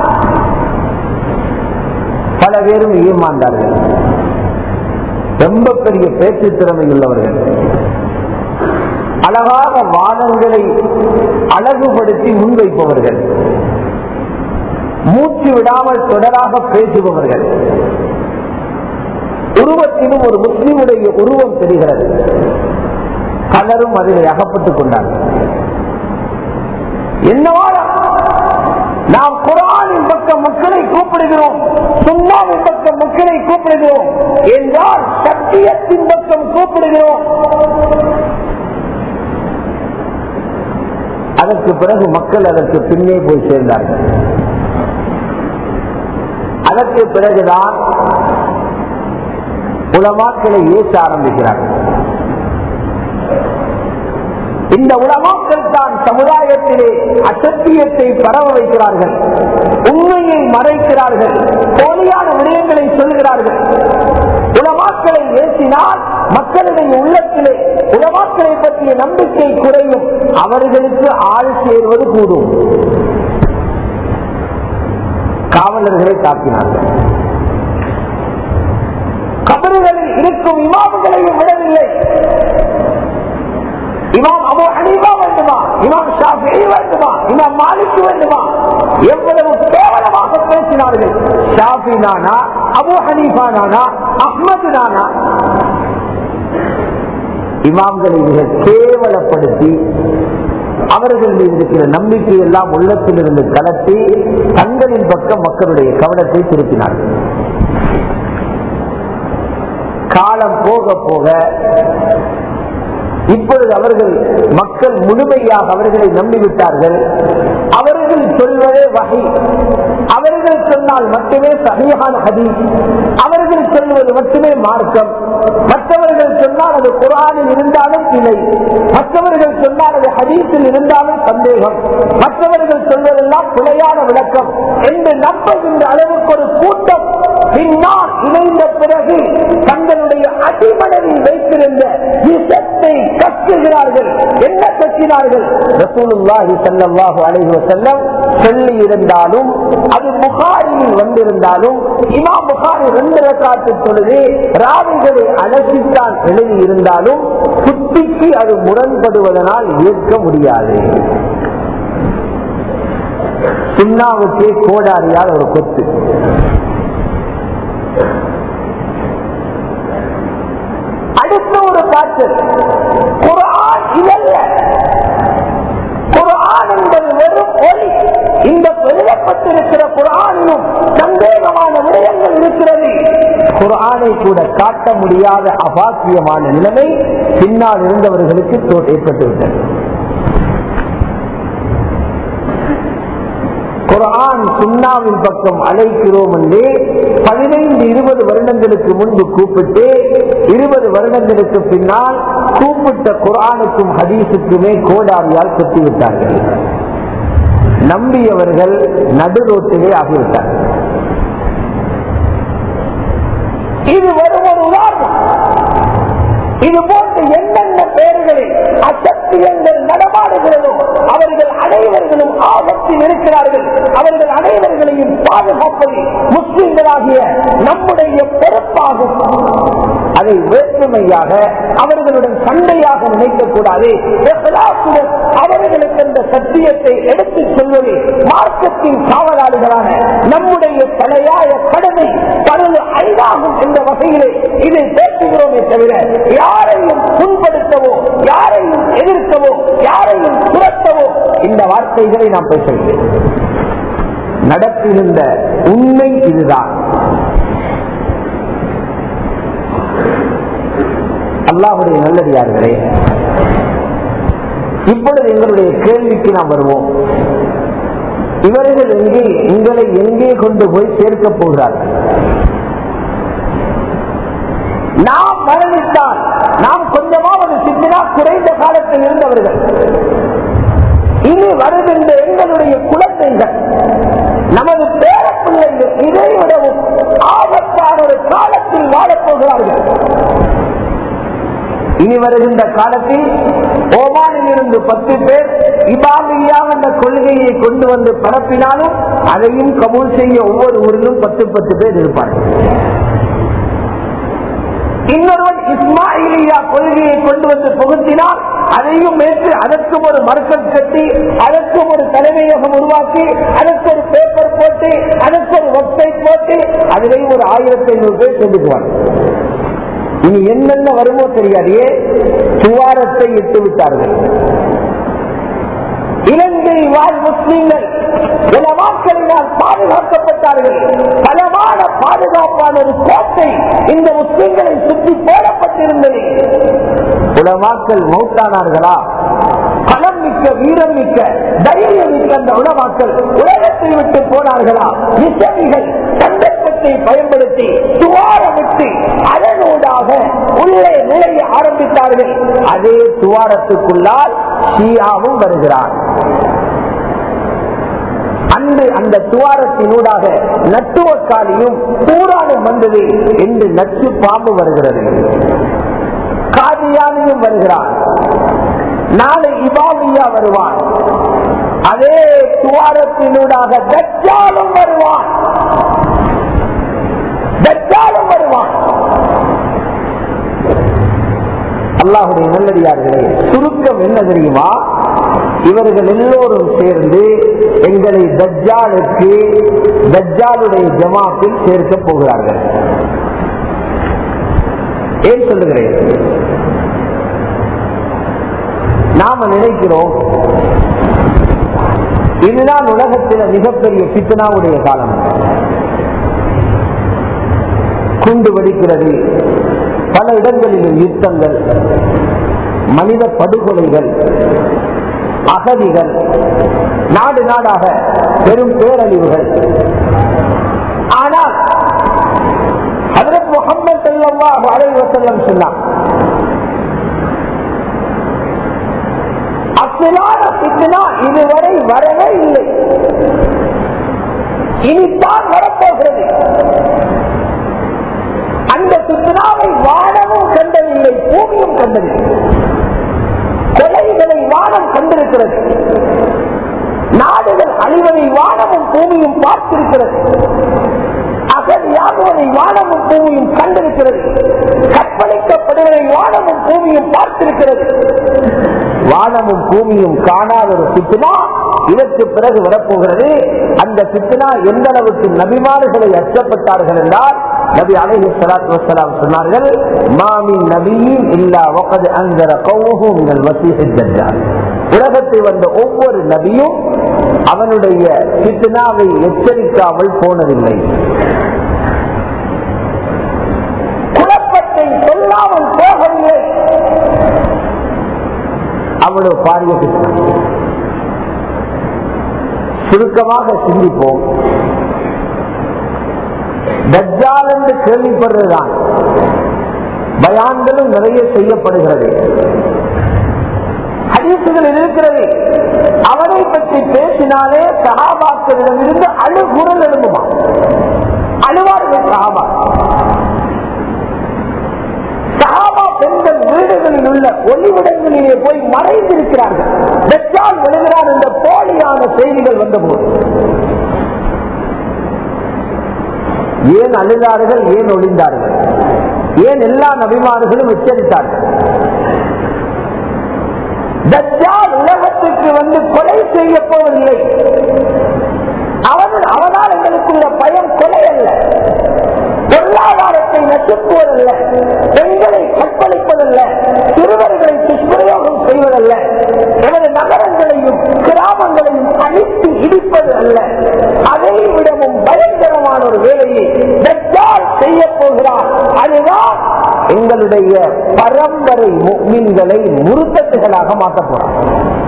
பல பேரும் ஏமாந்தார்கள் ரொம்ப பெரிய பேச்சு திறமை உள்ளவர்கள் அழகாக வாதங்களை அழகுபடுத்தி முன்வைப்பவர்கள் மூச்சு விடாமல் தொடராக பேசுபவர்கள் உருவத்திலும் ஒரு முஸ்லிமுடைய உருவம் தெரிகிறது பலரும் அதில் அகப்பட்டுக் கொண்டார்கள் என்னவான நாம் குரானின் பக்கம் மக்களை கூப்பிடுகிறோம் சுண்ணாவின் பக்கம் மக்களை கூப்பிடுகிறோம் என்றால் சத்தியத்தின் பக்கம் கூப்பிடுகிறோம் அதற்கு பிறகு மக்கள் அதற்கு பின்னே போய் சேர்ந்தார்கள் அதற்கு பிறகுதான் உலமாக்களை ஏற்ற ஆரம்பிக்கிறார்கள் இந்த உலமாக்கள் தான் சமுதாயத்திலே அசத்தியத்தை பரவ வைக்கிறார்கள் உண்மையை மறைக்கிறார்கள் போலியான விடயங்களை சொல்கிறார்கள் உலமாக்களை ஏற்றினால் மக்களுடைய உள்ளத்திலே உலமாக்களை பற்றிய நம்பிக்கை குறையும் அவர்களுக்கு ஆள் சேர்வது கூடும் காவலர்களை தாக்கினார்கள் கபறுகளில் இருக்கும் இமாமுகளையும் விடவில்லை இமாம் அபு ஹனீஃபா வேண்டுமா இமாம் ஷாஃபி வேண்டுமா இமாம் மாலிக் வேண்டுமா எவ்வளவு கேவலமாக பேசினார்கள் ஷாஃபி நானா அபு ஹனீஃபா நானா அஹ்மது நானா இமாம்களை மிக கேவலப்படுத்தி அவர்கள் மீது இருக்கிற நம்பிக்கை எல்லாம் உள்ளத்தில் இருந்து கலத்தி தங்களின் பக்கம் மக்களுடைய கவனத்தை திருப்பினார்கள் காலம் போக போக இப்பொழுது அவர்கள் மக்கள் முழுமையாக அவர்களை நம்பிவிட்டார்கள் அவர்கள் சொல்வதே வகை அவர்கள் சொன்னால் மட்டுமே சரியான ஹதி அவர்கள் சொல்வது மட்டுமே மார்க்கம் மற்றவர்கள் சொன்னால் அது குரானில் இருந்தாலும் பிழை மற்றவர்கள் சொன்னால் அது ஹதீஸில் இருந்தாலும் சந்தேகம் மற்றவர்கள் சொல்வதெல்லாம் பிழையான விளக்கம் என்று நம்புகின்ற அளவுக்கு ஒரு கூட்டம் பின்னால் இணைந்த பிறகு தங்களுடைய அடிமனதில் வைத்திருந்த விஷத்தை கற்றுகிறார்கள் என்ன கற்றினார்கள் ரசூலுல்லாஹி ஸல்லல்லாஹு அலைஹி வஸல்லம் சொல்லி இருந்தாலும் அது புகாரியில் வந்திருந்தாலும் இமாம் புகாரி ரெண்டு ரக்காத்து தொழுது ராவிகளை அலசித்தான் எழுதி இருந்தாலும் சுத்திக்கு அது முரண்படுவதனால் ஏற்க முடியாது சுண்ணாவுக்கே கோடாரியால் ஒரு கொத்து அடுத்த ஒரு காற்று குரான் இதல்ல ஒளி இந்த எழுதப்பட்டிருக்கிற குரானிலும் சந்தேகமான விடயங்கள் இருக்கிறது குரானை கூட காட்ட முடியாத அபாக்கியமான நிலைமை பின்னால் இருந்தவர்களுக்கு தோ- ஏற்பட்டுவிட்டது குரான் சுண்ணாவின் பக்கம் அழைக்கிறோம் என்று பதினைந்து இருபது வருடங்களுக்கு முன்பு கூப்பிட்டு இருபது வருடங்களுக்கு பின்னால் கூப்பிட்ட குரானுக்கும் ஹதீஸுக்குமே கோடாரியால் குத்திவிட்டார்கள் நம்பியவர்கள் நடு ரோட்டிலே ஆகிவிட்டார்கள் இது வரும் ஒரு உதாரணம் இது போன்ற என்னென்ன பெயர்களில் அசத்தியங்கள் நடமாடுகிறதோ அவர்கள் அனைவர்களும் ஆபத்தில் இருக்கிறார்கள் அவர்கள் அனைவர்களையும் பாதுகாப்பது முஸ்லிம்களாகிய நம்முடைய பொறுப்பாகும் அதை வேற்றுமையாக அவர்களுடன் சண்டையாக நினைக்கக்கூடாது இஹ்லாசுடன் அவர்களுக்கு அந்த சத்தியத்தை எடுத்துச் சொல்வது மார்க்கத்தின் காவலாளிகளான நம்முடைய தலையாய கடமை பருது ஐதாகும் என்ற வகையிலே இதை பேசுகிறோமே தவிர யாரையும் புண்படுத்தவோ யாரையும் எதிர்க்கவோ யாரையும் துரத்தவோ இந்த வார்த்தைகளை நாம் பேசவில்லை நடத்துகின்ற உண்மை இதுதான் அல்லாஹுடைய நல்லடியார்களே இப்பொழுது எங்களுடைய கேள்விக்கு நாம் வருவோம் இவர்கள் எங்கே உங்களை எங்கே கொண்டு போய் சேர்க்கப் போகிறார்கள் நாம் மரணித்தால் நாம் கொஞ்சமாவது சித்தினா குறைந்த காலத்தில் இருந்தவர்கள் இனி வருகின்ற எங்களுடைய குழந்தைகள் நமது பேரப்பிள்ளைகள் இதை விடவும் ஆபத்தான ஒரு காலத்தில் வாழப்போகிறார்கள் இனி வருகின்ற காலத்தில் ஓமானில் இருந்து பத்து பேர் இபாமியா என்ற கொள்கையை கொண்டு வந்து பரப்பினாலும் அதையும் கபூல் செய்ய ஒவ்வொரு ஊரிலும் பத்து பத்து பேர் இருப்பார்கள் இன்னொருவன் இஸ்மாயிலியா கொள்கையை கொண்டு வந்து புகுத்தினால் அதையும் ஏற்று அதற்கும் ஒரு மறுக்கம் கட்டி அதற்கும் ஒரு தலைமையகம் உருவாக்கி அதற்கு ஒரு பேப்பர் போட்டு அதற்கு ஒரு வெப்சைட் போட்டு அதிலேயும் ஒரு ஆயிரத்தி ஐநூறு பேர் கொண்டுக்குவாங்க இனி என்னென்ன வருமோ தெரியாதே துவாரத்தை இட்டு விட்டார்கள் இலங்கை வாழ் முஸ்லீம்கள் உலமாக்களினால் பாதுகாக்கப்பட்டார்கள் பலமான பாதுகாப்பான ஒரு கோட்டை இந்த முஸ்லீம்களை சுற்றி போடப்பட்டிருந்தது உலமாக்கள் மௌத்தானார்களா பலம் மிக்க வீரம் மிக்க தைரியம் மிக்க அந்த உலமாக்கள் உலகத்தை விட்டு போனார்களா விசமிகள் சந்தர்ப்பத்தை பயன்படுத்தி துவாரமிட்டு அதனூடாக உள்ளே நுழைய ஆரம்பித்தார்கள் அதே துவாரத்துக்குள்ளால் ஷியாவும் வருகிறார் அன்று அந்த துவாரத்தினூடாக நட்டுவக்காலியும் பூரானும் வந்தது என்று நச்சு பாம்பு வருகிறது காதியானியும் வருகிறான் நாளை இபாமியா வருவான் அதே துவாரத்தினூடாக தச்சாலும் வருவான் தச்சாலும் வருவான் அல்லாஹுடைய நல்லடியார்களே சுருக்கம் என்ன தெரியுமா இவர்கள் எல்லோரும் சேர்ந்து எங்களை தஜ்ஜாலுக்கு தஜ்ஜாலுடைய ஜமாத்தில் சேர்க்க போகிறார்கள் ஏன் சொல்லுகிறேன் நாம நினைக்கிறோம் இதுதான் உலகத்தில் மிகப்பெரிய பித்தனாவுடைய காலம் குண்டு வெடிக்கிறது பல இடங்களிலும் யுத்தங்கள் மனித படுகொலைகள் அகதிகள் நாடு நாடாக பெரும் பேரழிவுகள் ஆனால் அதற்கு முகமது செல்லவாக அலைவசல்லம் சொன்னார் அசலான பித்னா இதுவரை வரவே இல்லை இனித்தான் வரப்போகிறது அந்த பித்னாவை வானமும் கண்டதில்லை பூமியும் கண்டதில்லை கொலைகளை வானம் கண்டிருக்கிறது நாடுகள் அழிவதை வானமும் பூமியும் பார்த்திருக்கிறது அகதியாகுவதை வானமும் பூமியும் கண்டிருக்கிறது கற்பழிக்கப்படுவதை வானமும் பூமியும் பார்த்திருக்கிறது வானமும் பூமியும் காணாத ஒரு பித்னா இதற்கு பிறகு வரப்போகிறது அந்த பித்னா எந்த அளவுக்கு நபிமாறுகளை அச்சப்பட்டார்கள் என்றால் நபி அலைஹி ஸலாத்து வஸலாம் சொன்னார்கள் மாமின் நபியின் இல்லா வகத் அன்ஸர கௌமுஹு மினல் மஸீஹ் தஜ்ஜால் உலகத்தில் வந்த ஒவ்வொரு நபியும் அவனுடைய ஃபித்னாவை எச்சரிக்காமல் போனதில்லை குழப்பத்தை சொல்லாமல் போகவில்லை அவ்வளவு பாரிய ஃபித்னா சுருக்கமாக சிந்திப்போம் தஜ்ஜால் என்று கேள்விப்படுறதுதான் பயான்களும் நிறைய செய்யப்படுகிறது ஹதீசுகள் இருக்கிறது அவனை பற்றி பேசினாலே சகாபாக்களிடமிருந்து அழுகுரல் எழும்புமா அழுவார்கள் சகாபா சகாபா பெண்கள் வீடுகளில் உள்ள ஒளிவிடங்களிலே போய் மறைந்திருக்கிறார்கள் வெற்றால் விழுகிறார் என்ற போலியான செய்திகள் வந்தபோது ஏன் அழுதார்கள் ஏன் ஒளிந்தார்கள் ஏன் எல்லா நபிமார்களும் எச்சரித்தார்கள் தஜ்ஜால் உலகத்துக்கு வந்து கொலை செய்ய போவதில்லை அவன் அவனால் எங்களுக்குள்ள பயம் கொலை அல்ல பொருளாதாரத்தை நசுக்குவதல்ல பெண்களை கற்பழிப்பதல்ல சிறுவர்களை துஷ்பிரயோகம் செய்வதல்ல எமது நகரங்களையும் கிராமங்களையும் அழித்து இடிப்பது அல்ல அதை விடவும் பயங்கரமான ஒரு வேலையை தஜ்ஜால் செய்ய போகிறார் அதுதான் எங்களுடைய பரம்பரை மீன்களை முருத்தத்துகளாக மாற்றப் போறார்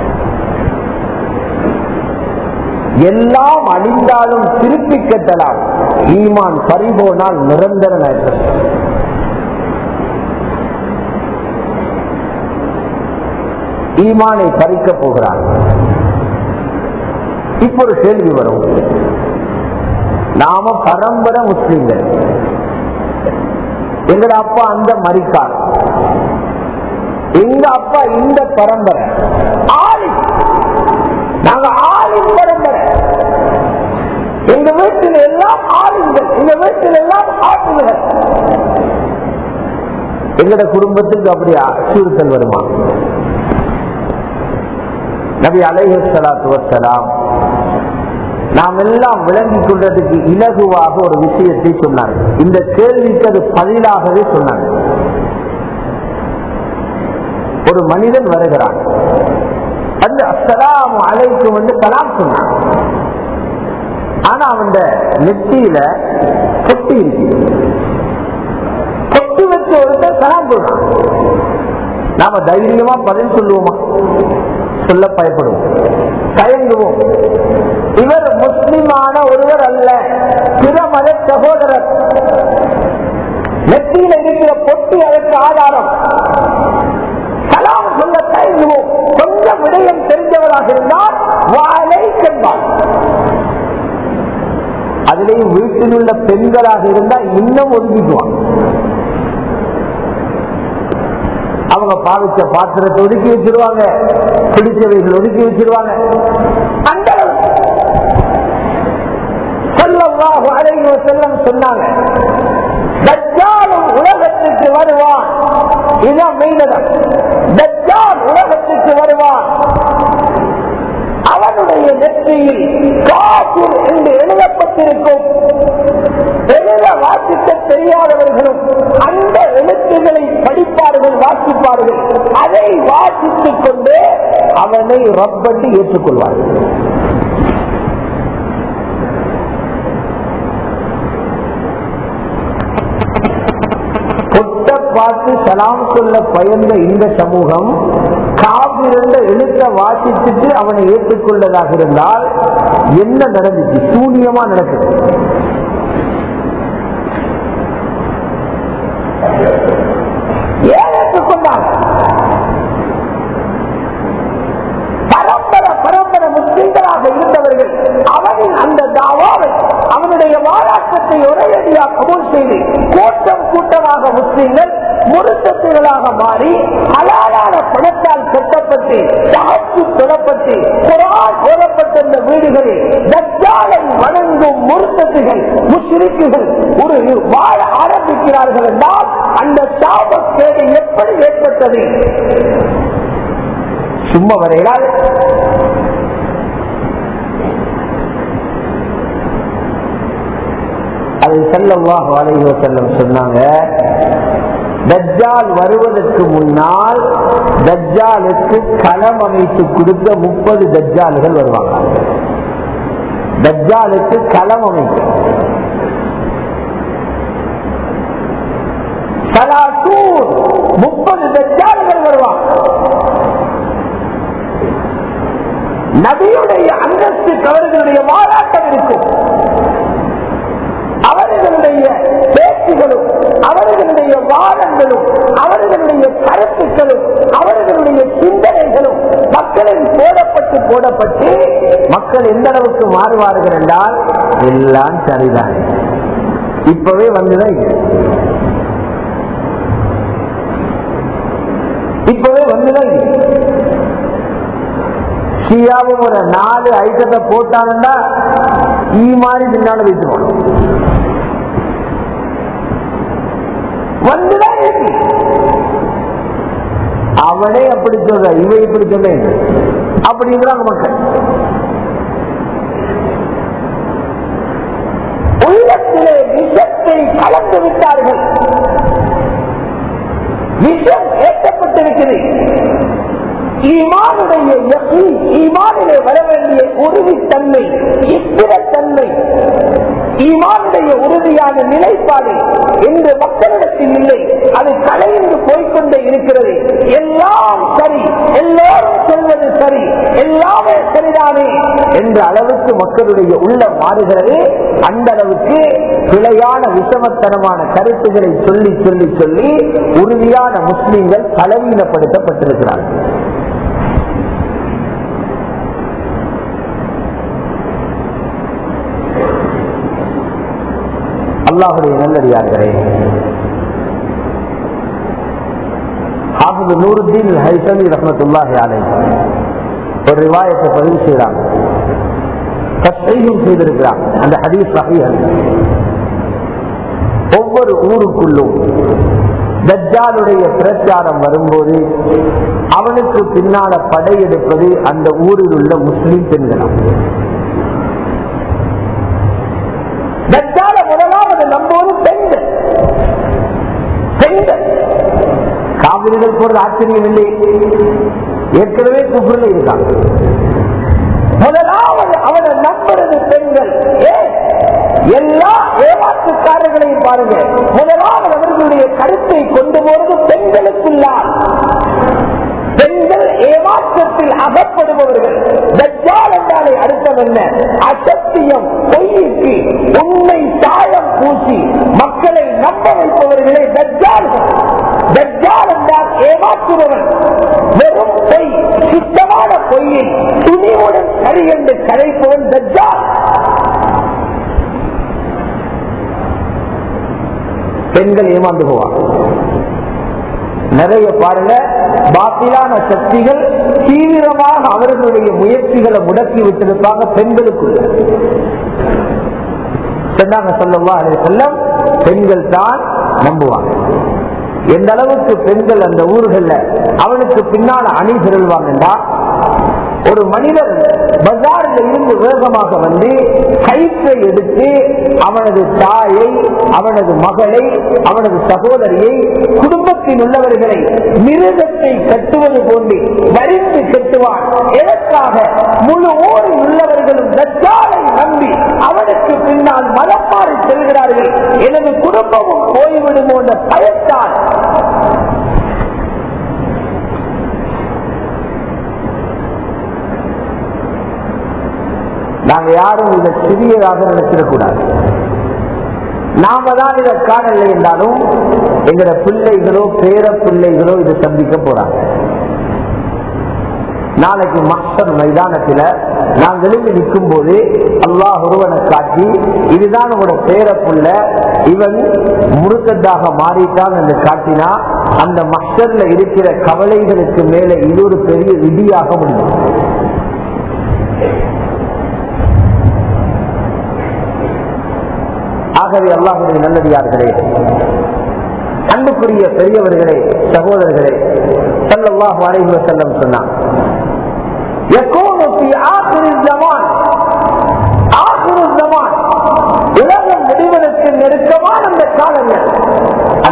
எல்லாம் அழிந்தாலும் திருப்பி கட்டலாம் ஈமான் பறிபோனால் நிரந்தர நேற்றம் ஈமானை பறிக்க போகிறார் இப்ப ஒரு கேள்வி வரும் நாம பரம்பரை முஸ்லிம்கள் எங்கட அப்பா அந்த மறிக்கார் எங்க அப்பா இந்த பரம்பரை ஆளி நாங்க ஆளின் பரம்பரை எங்க வீட்டில் எல்லாம் ஆளுங்கள் எங்க வீட்டில் எல்லாம் ஆட்டுகள் எங்கட குடும்பத்துக்கு அப்படி அச்சுறுத்தல் வருமா நபி அலைஹலாத்து வசலாம் நாம் எல்லாம் விளங்கிக் கொள்றதுக்கு இலகுவாக ஒரு விஷயத்தை சொன்னார் இந்த கேள்விக்கு அது பதிலாகவே சொன்னார் ஒரு மனிதன் வருகிறான் வந்து அஸ்லாம் அலைக்கும் வந்து கலாம் சொன்னான் ஆனா அவன் நெத்தியில கொட்டி இருக்கு கொட்டி வச்சு ஒருத்தர் கலாம் சொல்றான் நாம தைரியமா பதில் சொல்லுவோமா சொல்ல பயப்படுவோம் தயங்குவோம் இவர் முஸ்லிமான ஒருவர் அல்ல பிற மத சகோதரர் நெத்தியில இருக்கிற பொட்டி அதற்கு ஆதாரம் கலாம் சொல்ல தயங்குவோம் கொஞ்சம் விடயம் தெரிஞ்சவராக இருந்தால் வாழை சென்பார் அதிலேயும் வீட்டில் உள்ள பெண்களாக இருந்தால் இன்னும் ஒதுக்கிக்குவான் அவங்க பாவிச்ச பாத்திரத்தை ஒதுக்கி வச்சிருவாங்க பிடிச்சவைகள் ஒதுக்கி வச்சிருவாங்க அந்த செல்லம் சொன்னாங்க உலகத்துக்கு வருவான் இதுதான் மெய்னதம் தஜ்ஜால் உலகத்துக்கு வருவான் அவனுடைய நெற்றியில் காசூர் என்று எழுதப்பட்டிருக்கும் எழுத வாசிக்க தெரியாதவர்களும் அந்த எழுத்துக்களை படிப்பார்கள் வாசிப்பார்கள் அதை வாசித்துக் கொண்டு அவனை ரப்பட்டு ஏற்றுக்கொள்வார்கள் கொட்ட பார்த்து சலாம் சொல்ல பயந்த இந்த சமூகம் காவிருந்த எழுத்த வாசிச்சுட்டு அவனை ஏற்றுக்கொண்டதாக இருந்தால் என்ன நடந்துச்சு சூனியமா நடக்குது ஏன் ஏற்றுக்கொண்டான் பரம்பரை பரம்பரை முஸ்லிம்களாக இருந்தவர்கள் அவனின் அந்த தாவாவை அவனுடைய வாராட்டத்தை ஒரேடியாக கபூல் செய்து கூட்டம் கூட்டமாக முஸ்லிம்கள் முருத்தத்துகளாக மாறி அலாலான பணத்தால் கட்டப்பட்டு சாட்சி தொடப்பட்டு குரான் ஓதப்பட்டிருந்த வீடுகளில் தஜ்ஜாலை வணங்கும் முருத்தத்துகள் முஸ்லிக்குகள் ஒரு வாழ ஆரம்பிக்கிறார்கள் என்றால் அந்த சாபக்கேடு எப்படி ஏற்பட்டது சும்மா வரையினால் அதை அதை ஸல்லல்லாஹு அலைஹி வஸல்லம் சொன்னாங்க தஜ்ஜால் வருவதற்கு முன்னால் தஜ்ஜாலுக்கு களம் அமைத்து கொடுத்த முப்பது தஜ்ஜால்கள் வருவாங்க தஜ்ஜாலுக்கு களம் அமைக்க சலாசூர் முப்பது தஜ்ஜால்கள் வருவாங்க நபியுடைய அந்தஸ்து அவர்களுடைய மாறாட்டம் இருக்கும் அவர்களுடைய பேச்சுகளும் அவர்களுடைய வாதங்களும் அவர்களுடைய கருத்துக்களும் அவர்களுடைய சிந்தனைகளும் மக்களில் போடப்பட்டு போடப்பட்டு மக்கள் எந்த அளவுக்கு மாறுவார்கள் என்றால் எல்லாம் சரிதான் இப்பவே வந்துதான் இது. இப்பவே வந்துதான் இது. ஷியாவும் ஒரு நாலு ஐட்டத்தை போட்டாங்கன்னா ஈ மாதிரி பின்னால வைத்துக்கணும் வந்துதான் இருக்கு. அவனே அப்படி சொல்ற இவ இப்படி சொல்ல அப்படிங்கிறாங்க மக்கள் உள்ளத்திலே விஷத்தை கலந்து விட்டார்கள் விஷம் ஏற்றப்பட்டிருக்கிறது ஈமானுடைய யகீன், ஈமானிலே வர வேண்டிய உறுதித்தன்மை இத்திரத்தன்மை ஈமானுடைய உறுதியான நிலைப்பாடு இன்று மக்களிடத்தில் இல்லை அது கலைந்து போய்கொண்டே இருக்கிறது எல்லாம் சரி எல்லாரும் சொல்வது சரி எல்லாமே சரிதானே என்ற அளவுக்கு மக்களுடைய உள்ளம் மாறுகிறது அந்த அளவுக்கு பிழையான விஷமத்தனமான கருத்துக்களை சொல்லி சொல்லி சொல்லி உறுதியான முஸ்லிம்கள் பலவீனப்படுத்தப்பட்டிருக்கிறார்கள் அல்லாஹுடைய நல்லடியார்களே ஹாஃபிது நூருத்தீன் ஹைசமி ரஹமத்துல்லாஹி அலை ஒரு ரிவாயத்தை பதிவு செய்கிறாங்க தஸ்ஸீஹும் செய்திருக்கிறாங்க அந்த ஹதீஸ் சஹீஹ் ஒவ்வொரு ஊருக்குள்ளும் தஜ்ஜாலுடைய பிரச்சாரம் வரும்போது அவனுக்கு பின்னால படையெடுப்பது அந்த ஊரில் உள்ள முஸ்லிம் பெண்களாம் தஜ்ஜால முதலாவது நம்போது பெண்கள் பெண்கள் காவிரிகள் போறது ஆச்சரியம் இல்லை ஏற்கனவே குப்புரில் இருக்காங்க முதலாவது அவனை நம்புறது பெண்கள் ஏன் எல்லா ஏமாற்றுக்காரர்களையும் பாருங்க முதலாவது அவர்களுடைய கருத்தை கொண்டு போறது பெண்களுக்குள்ளார் பெண்கள் ஏமாற்றத்தில் அகப்படுபவர்கள் தஜ்ஜால் என்றாலே அர்த்தம் என்ன அசத்தியம் பொய்யுக்கு உண்மை சாயம் பூசி மக்களை நம்ப வைப்பவர்களே தஜ்ஜால் தஜ்ஜால் என்றால் ஏமாற்றுபவன் வெறும் பொய் சுத்தமான பொய்யை துணிவுடன் சரி என்று கலைப்பவன் தஜ்ஜால் பெண்கள் ஏமாந்து போவாங்க நிறைய பாருங்க பாத்திலான சக்திகள் தீவிரமாக அவர்களுடைய முயற்சிகளை முடக்கி விட்டிருப்பாங்க பெண்களுக்குள்ள சொன்னாங்க சொல்லவா செல்லம் பெண்கள் தான் நம்புவாங்க எந்த அளவுக்கு பெண்கள் அந்த ஊர்கள்ல அவனுக்கு பின்னால அணி திரள்வாங்கன்னா ஒரு மனிதன் பஜாரில் இருந்து வேகமாக வந்து கயிற்றை எடுத்து அவனது தாயை அவனது மகளை அவனது சகோதரியை குடும்பத்தில் உள்ளவர்களை மிருகத்தை கட்டுவது போன்று வரிந்து கட்டுவான் எதற்காக முழு ஊரில் உள்ளவர்களும் தஜ்ஜாலை நம்பி அவனுக்கு பின்னால் மலப்பாறு செல்கிறார்கள் எனது குடும்பமும் போய்விடுமோ என்ற பயத்தால் நாங்க யாரும் இதை சிறியதாக நினைச்சிடக்கூடாது நாம தான் இதை காணலை என்றாலும் எங்களோட பிள்ளைகளோ பேர பிள்ளைகளோ இதை சந்திக்க போறாங்க நாளைக்கு மக்கள் மைதானத்துல நாங்கள் எழுந்து நிற்கும் போது அல்லாஹ் ஒருவனை காட்டி இதுதான் உங்களோட பேர புள்ள இவன் முருக்கத்தாக மாறிட்டான் என்று காட்டினா அந்த மக்கள்ல இருக்கிற கவலைகளுக்கு மேல இது ஒரு பெரிய விதியாக முடியும் ஆகவே அல்லாஹுடைய நல்லடியார்களே அன்புக்குரிய பெரியவர்களே சகோதரர்களே சல்லல்லாஹு அலைஹி வஸல்லம் சொன்னான் يكون في آخر الزمان آخر الزمان உலகம் முடிவதற்கு நெருங்க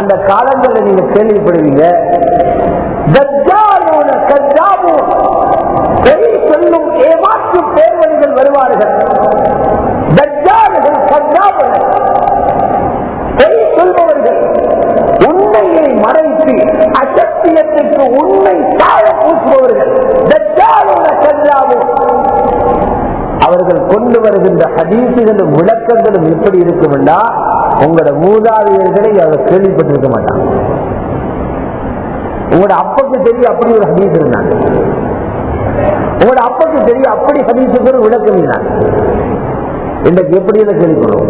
அந்த காலங்கள்ல நீங்க கேள்விப்படுவீங்க தஜ்ஜாலூன கஜ்ஜாபூன். பொய் சொல்லும் ஏமாற்று பேர்வழிகள் வருவார்கள் தஜ்ஜாலுகள் கஜ்ஜாபுகள். பொய் சொல்பவர்கள் உண்மையை மறைத்து அசத்தியத்திற்கு உண்மை தாழ பூசுபவர்கள் தஜ்ஜாலுன கஜ்ஜாபூன். அவர்கள் கொண்டு வருகின்ற ஹதீசுகளும் விளக்கங்களும் எப்படி இருக்கும்னா உங்களோட மூதாதையர்களை அவர் கேள்விப்பட்டிருக்க மாட்டாங்க உங்களோட அப்பக்கு தெரியும் அப்படி ஒரு ஹதீஸ் இருந்தாங்க உங்களோட அப்பக்கு தெரியும் அப்படி ஹதீஸுக்கு ஒரு விளக்கம் இருந்தாங்க இன்றைக்கு எப்படி எல்லாம் கேள்விப்படுவோம்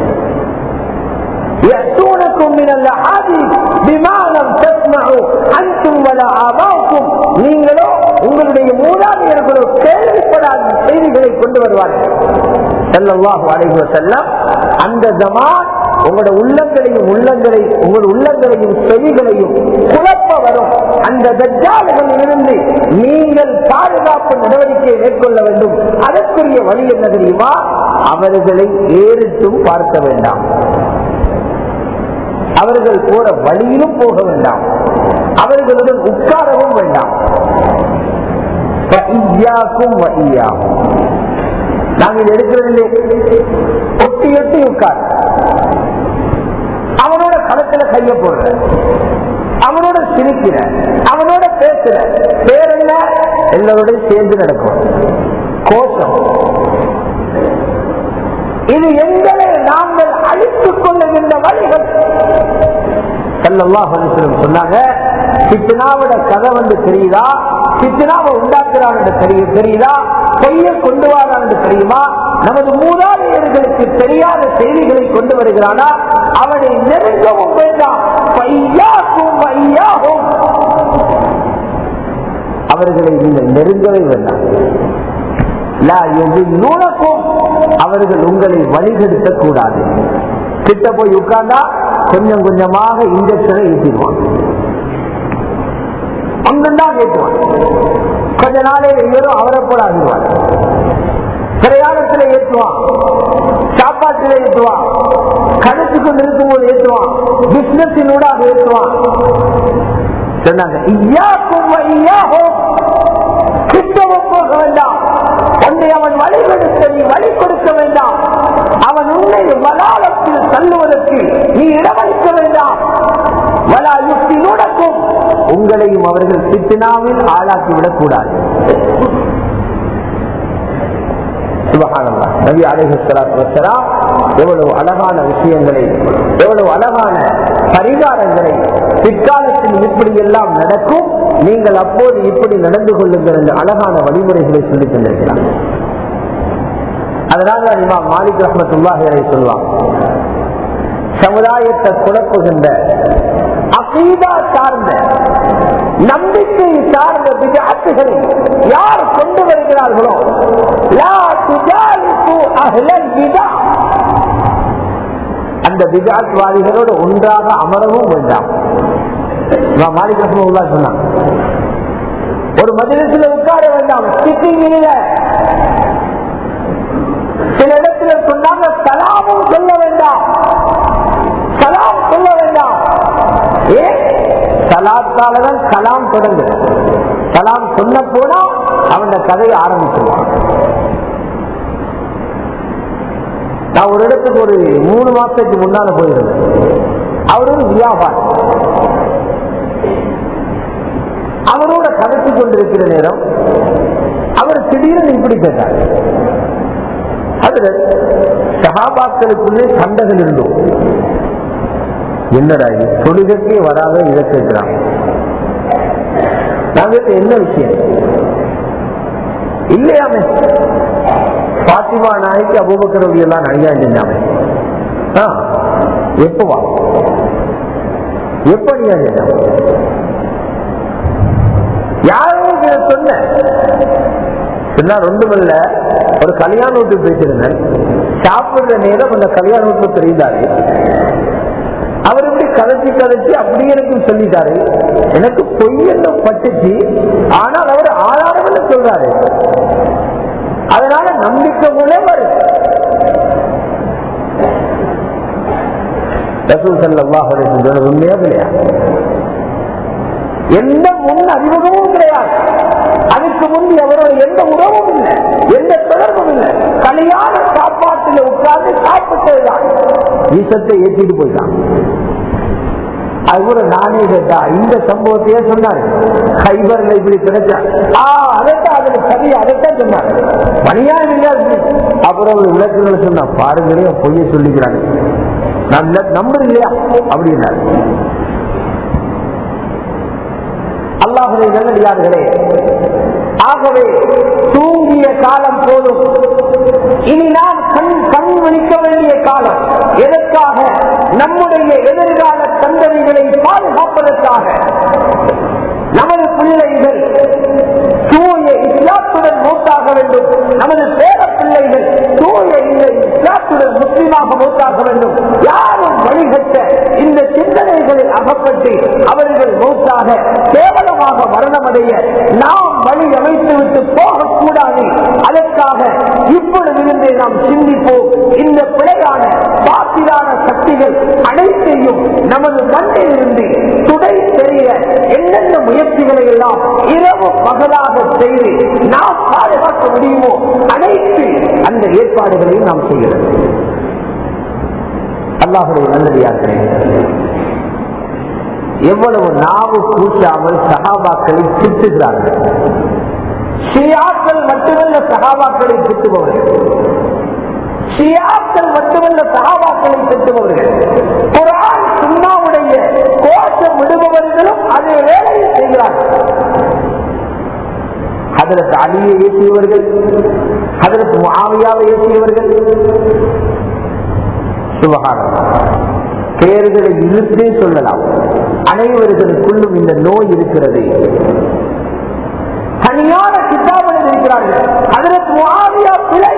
يأتونكم من الأحاديث بما لم تسمعوا أنتم ولا آباؤكم நீங்களோ உங்களுடைய மூதாதையர்களோ கேள்விப்படாத செய்திகளை கொண்டு வருவார்கள் ஸல்லல்லாஹு அலைஹி வஸல்லம் அந்த ஜமான் உங்களோட உள்ளங்களையும் உள்ளங்களை உங்கள் உள்ளங்களையும் செவிகளையும் குழப்ப வரும் அந்த தஜ்ஜால்களில் இருந்து நீங்கள் பாதுகாப்பு நடவடிக்கையை மேற்கொள்ள வேண்டும் அதற்குரிய வழி என்ன தெரியுமா அவர்களை ஏறிட்டும் பார்க்க வேண்டாம் அவர்கள் போற வழியிலும் போக வேண்டாம் அவர்களுடன் உட்காரவும் வேண்டாம் فَإِيَّاكُمْ وَإِيَّاهُمْ. நாங்க இது எடுக்கிறதில்லை ஒட்டி ஒட்டி உட்கார் அவனோட களத்துல கைய போடுற அவனோட சிரிக்கிற அவனோட பேசுற பேர் என்ன எல்லாரோடையும் சேர்ந்து நடக்கும் கோஷம் இது எங்களை நாங்கள் அழித்துக் கொள்ளுகின்ற வழிகள் ஸல்லல்லாஹு அலைஹி வஸல்லம் சொன்னாங்க சித்தனாவோட கதை வந்து தெரியுதா சித்தனாவை உண்டாக்குறான் என்று தெரிய தெரியுதா பொய்ய கொண்டு வரான் என்று தெரியுமா நமது மூதாதையர்களுக்கு தெரியாத செய்திகளை கொண்டு வருகிறானா அவனை நெருங்கவும் வேண்டாம் பையாக்கும் பையாகும் அவர்களை நீங்கள் நெருங்கவே வேண்டாம் லா யுதில்லூனக்கும். அவர்கள் உங்களை வழிகெடுக்க கூடாது கிட்ட போய் உட்கார்ந்தா கொஞ்சம் கொஞ்சமாக இன்ஜெக்ஷனை ஏற்றிடுவான் அங்கதான் ஏற்றுவான் கொஞ்ச நாளே இவரும் அவரை போல ஆகிடுவான் பிரயாணத்தில் ஏற்றுவான் சாப்பாட்டில் ஏற்றுவான் கணக்கு கொண்டு இருக்கும்போது ஏற்றுவான் பிசினஸினூடாக ஏற்றுவான் சொன்னாங்க ஐயாக்கும் ஐயாகும் கிட்டவும் போக வேண்டாம் ஒன்றை அவன் வழிபடுத்த நீ வழி கொடுக்க வேண்டாம் அவன் உன்னை வலாலத்தில் தள்ளுவதற்கு நீ இடமளிக்க வேண்டாம் வலா யுக்தி நுடக்கும் உங்களையும் அவர்கள் சித்தினாவில் ஆளாக்கிவிடக் கூடாது சுபஹானல்லாஹ். நபி அலைஹிஸ்ஸலாத்து வஸ்ஸலாம் எவ்வளவு அழகான விஷயங்களை எவ்வளவு அழகான பரிகாரங்களை பிற்காலத்தில் இப்படி எல்லாம் நடக்கும் நீங்கள் அப்போது இப்படி நடந்து கொள்ளுங்கள் என்ற அழகான வழிமுறைகளை சொல்லித் தந்திருக்கிறார் அதனால இமாம் மாலிக் ரஹமத்துல்லாஹி அலைஹி சொல்வாங்க சமுதாயத்தை குழப்புகின்ற அகீதா சார்ந்த நம்பிக்கை சார்ந்த விஜாத்துகளை யார் கொண்டு வருகிறார்களோ லா துஜாலிசு அஹ்லல் பிதா. அந்த விஜாத்வாதிகளோடு ஒன்றாக அமரவும் வேண்டாம் இமாம் மாலிக் ரஹ்மத்துல்லாஹி சொன்னாங்க ஒரு மதிலத்தில் உட்கார வேண்டாம் சிட்டிங் இல்ல சில இடத்துல சொன்னாங்க சலாமும் சொல்ல வேண்டாம் சலாம் சொல்ல வேண்டாம் ஏன் சலாத்தாலதான் கலாம் தொடங்கு கலாம் சொன்ன போனா அவன் கதையை ஆரம்பிச்சிருவான் நான் ஒரு இடத்துக்கு ஒரு மூணு மாசத்துக்கு முன்னால போயிருந்தேன் அவர் ஒரு வியாபாரி அவரோட கதைச்சு கொண்டிருக்கிற நேரம் அவர் திடீர்னு இப்படி கேட்டார் அதுல சகாபாக்களுக்குள்ளே சண்டைகள் இருந்தோம் என்னடா இது தொழுகைக்கே வராத இதை கேட்கிறான் நாங்க இப்ப என்ன விஷயம் இல்லையாமே பாத்திமா நாய்க்கு அபூபக்கர் எல்லாம் அநியாயம் செஞ்சாமே ஆ, எப்ப வா எப்ப அநியாயம் செஞ்சாங்க யாரும் இதை சொன்ன சொன்னா ஒன்றுமில்ல ஒரு கல்யாண வீட்டுக்கு பேசிருந்தேன் சாப்பிடுற நேரம் அந்த கல்யாண வீட்டுக்கு தெரிந்தாரு அவர் இப்படி கதைச்சு கதைச்சு அப்படியே எனக்கு சொல்லிட்டாரு எனக்கு பொய்யன்னு பட்டுச்சு ஆனால் அவர் ஆளானவன்னு சொல்றாரு அதனால நம்பிக்கை மூலம் வருது ரசூல் சல்லாஹ் சொன்னது உண்மையா இல்லையா எந்த முன் அறிமுகமும் கிடையாது அதுக்கு முந்தி அவரோட எந்த உறவும் இல்லை எந்த தொடர்பும் இல்லை கல்யாண சாப்பாட்டில் உட்கார்ந்து சாப்பிட்டதுதான் ஈசத்தை ஏற்றிட்டு போயிட்டான் அது கூட நானே கேட்டா இந்த சம்பவத்தையே சொன்னாரு ஹைபர்ல இப்படி கிடைச்சா ஆ அதைத்தான் அதுல சரி அதைத்தான் சொன்னாரு பணியா இல்லையா அப்புறம் ஒரு விளக்குகளை சொன்னா பாருங்களே பொய்ய சொல்லிக்கிறாங்க நான் நம்புறது இல்லையா அப்படின்னாரு அல்லாஹுடைய நல்லடியார்களே ஆகவே தூங்கிய காலம் போதும் இனி நாம் கண் கண் விழிக்க வேண்டிய காலம் எதற்காக நம்முடைய எதிர்கால சந்ததிகளை பாதுகாப்பதற்காக நமது பிள்ளைகள் தூய இஸ்லாத்துடன் மூத்தாக வேண்டும் நமது பேர பிள்ளைகள் தூய இந்த இஸ்லாத்துடன் முஸ்லீமாக மூத்தாக வேண்டும் யாரும் வழிகட்ட இந்த சிந்தனைகளில் அகப்பட்டு அவர்கள் மூத்தாக கேவலமாக மரணமடைய நாம் வழி அமைத்துவிட்டு போகக்கூடாது அதற்காக இப்பொழுது இருந்தே நாம் சிந்திப்போம் இந்த பிழையான பாத்திரான சக்திகள் அனைத்தையும் நமது மண்ணில் இருந்து துடை தெரிய என்னென்ன முயற்சிகளை எல்லாம் இரவு பகலாக செய்து நாம் பாதுகாக்க முடியுமோ அனைத்து அந்த ஏற்பாடுகளையும் நாம் செய்கிறது அல்லாஹுடைய நல்லடியார்களே எவ்வளவு நாவு கூட்டாமல் சகாபாக்களை திட்டுகிறார்கள் ஷியாக்கள் மட்டுமல்ல சகாபாக்களை திட்டுபவர்கள் ஷியாக்கள் மட்டுமல்ல சகாபாக்களை திட்டுபவர்கள் குரான் சுண்ணாவுடைய கோஷம் விடுபவர்களும் அதே வேலையை செய்கிறார்கள் அதற்கு அலியை ஏற்றியவர்கள் அதற்கு மாவியாவை ஏற்றியவர்கள் சுபகாரம் பெயர்களை இழுத்தே சொல்லலாம் அனைவர்களுக்குள்ளும் இந்த நோய் இருக்கிறது தனியான கிட்டாபுகள் இருக்கிறார்கள் அதற்கு முகாமியா பிழை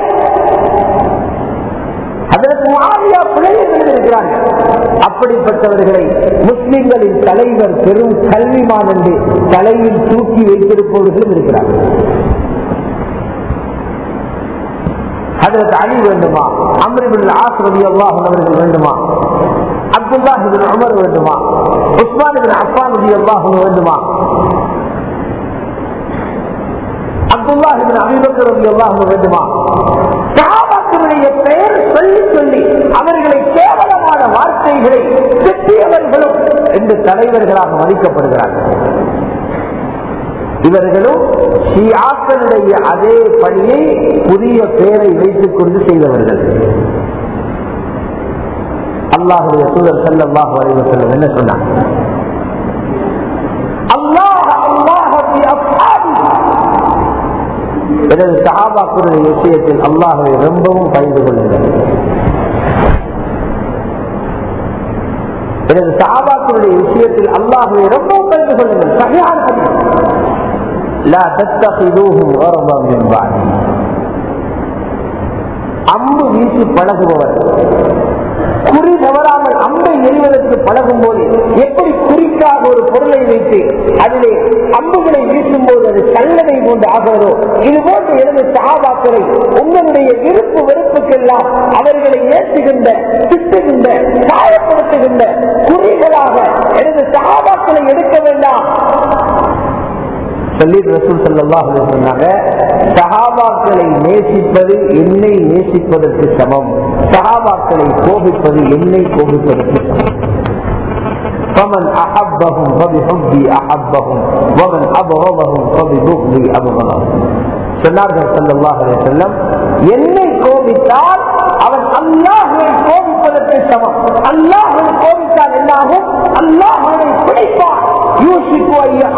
அதற்கு முகாமியா பிழை என்று இருக்கிறார்கள் அப்படிப்பட்டவர்களை முஸ்லிம்களின் தலைவர் பெரும் கல்விமான் என்று தலையில் தூக்கி வைத்திருப்பவர்களும் இருக்கிறார்கள் அதற்கு அலி வேண்டுமா அம்ரிபின் ஆசிரதி அல்லாஹ் அவர்கள் வேண்டுமா அப்துல்லாஹிபின் அமர் வேண்டுமா உஸ்மானிபின் அப்பானதி அல்லாஹ் வேண்டுமா அப்துல்லாஹிபின் அபிபக்கர் ரதி அல்லாஹ் வேண்டுமா சஹாபாக்களுடைய பெயர் சொல்லி சொல்லி அவர்களை கேவலமான வார்த்தைகளை திட்டியவர்களும் என்று தலைவர்களாக மதிக்கப்படுகிறார்கள் இவர்களும் ஷியாக்களுடைய அதே பணியை புதிய பெயரை வைத்துக் கொண்டு செய்தவர்கள் அல்லாஹுடைய சூழல் செல்லல்லாஹ் வரைவு செல்லும் என்ன சொன்னார் அல்லாஹ் அல்லாஹ் எனது சஹாபாக்களுடைய விஷயத்தில் அல்லாஹை ரொம்பவும் பயந்து கொள்ளுங்கள் எனது சஹாபாக்களுடைய விஷயத்தில் அல்லாஹை ரொம்பவும் பயந்து கொள்ளுங்கள் சரியான لا تتخذوهم غرضا من بعد அம்பு வீசி பழகுபவர் குறி தவறாமல் அம்பை எறிவதற்கு பழகும் போது எப்படி குறிக்காக ஒரு பொருளை வைத்து அதிலே அம்புகளை வீசும் போது அது கல்லனை போன்று ஆகிறதோ இது போன்ற எனது சகாபாக்களை உங்களுடைய விருப்பு வெறுப்புக்கெல்லாம் அவர்களை ஏற்றுகின்ற திட்டுகின்ற காயப்படுத்துகின்ற குறிகளாக எனது சகாபாக்களை எடுக்க வேண்டாம் சொல்லி ரசூல் சல்லாஹ் சொன்னாங்க சஹாபாக்களை நேசிப்பது என்னை நேசிப்பதற்கு சமம் சஹாபாக்களை கோபிப்பது என்னை கோபிப்பதற்கு சமம் فمن أحبهم فبحبي أحبهم ومن أبغضهم فببغضي أبغضهم சொன்னார்கள் சல்லாஹ் செல்லம் என்னை கோபித்தால் அவன் அல்லாஹுவை கோபிப்பதற்கு சமம் அல்லாஹுவை கோபித்தால் என்னாகும் அல்லாஹுவை பிடிப்பான் யூசிக்கு ஐயா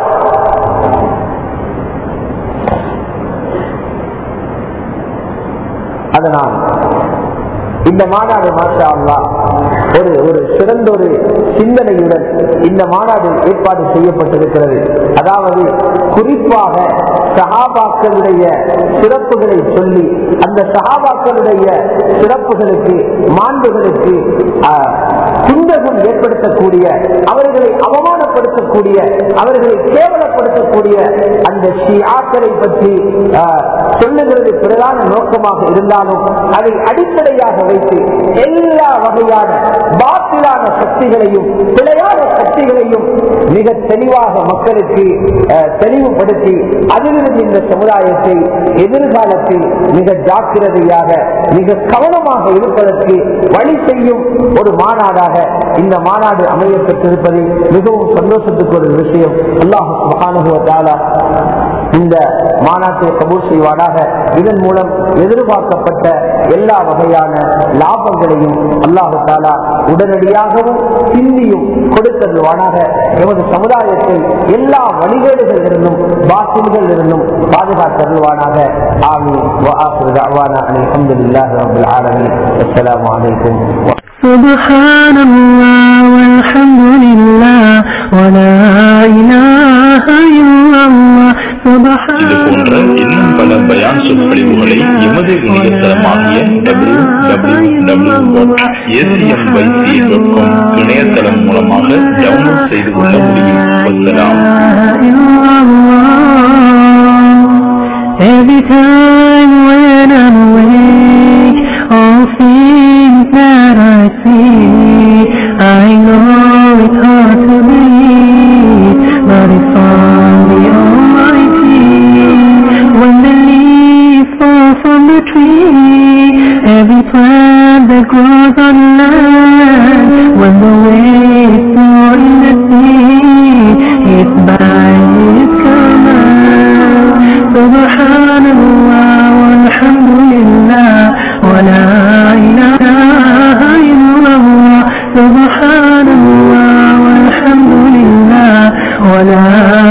அதனால் இந்த மாநாடு மாஷா அல்லா ஒரு ஒரு சிறந்த ஒரு சிந்தனையுடன் இந்த மாநாடு ஏற்பாடு செய்யப்பட்டிருக்கிறது அதாவது குறிப்பாக சகாபாக்களுடைய சிறப்புகளை சொல்லி அந்த சகாபாக்களுடைய சிறப்புகளுக்கு மாண்புகளுக்கு குந்தகம் ஏற்படுத்தக்கூடிய அவர்களை அவமானப்படுத்தக்கூடிய அவர்களை கேவலப்படுத்தக்கூடிய அந்த ஷியாக்களை பற்றி சொல்லுகிறது பிரதான நோக்கமாக இருந்தாலும் அதை அடிப்படையாக வைத்து எல்லா வகையான பாத்திலான தவறான சக்திகளையும் பிழையான சக்திகளையும் மிக தெளிவாக மக்களுக்கு அஹ், தெளிவுபடுத்தி அதிலிருந்து இந்த சமுதாயத்தை எதிர்காலத்தில் மிக ஜாக்கிரதையாக மிக கவனமாக இருப்பதற்கு வழி செய்யும் ஒரு மாநாடாக இந்த மாநாடு அமையப்பட்டிருப்பது மிகவும் சந்தோஷத்துக்கு ஒரு விஷயம் அல்லாஹு சுப்ஹானஹு வ தஆலா இந்த மாநாட்டை கபூல் செய்வானாக இதன் மூலம் எதிர்பார்க்கப்பட்ட எல்லா வகையான லாபங்களையும் அல்லாஹு தாலா உடனடியாகவும் சிந்தியும் கொடுத்தருவானாக எமது சமுதாயத்தை எல்லா வழிகேடுகள் இருந்தும் பாசில்கள் இருந்தும் பாதுகாத்தருவானாக ஆமி அலமதுல்லாஹி ரபில் ஆலமீன் அஸ்ஸலாமு அலைக்கும் سبحان الله والحمد لله ولا إله إلا الله سبحان இது போன்ற இன்னும் பல பயான் சொற்பொழிவுகளை எமது இணையதளமாகிய W W W dot ACMYC dot com இணையதளம் மூலமாக டவுன்லோட் செய்து கொள்ள முடியும் வசலாம் Every time when I'm awake, all things that I see, I know it's hard to believe, but it's from the Almighty. When the leaves fall from the tree, every plant that grows on land, when the waves flow in the sea, it's by His command. سبحان الله والحمد لله ولا إله إلا الله سبحان الله والحمد لله ولا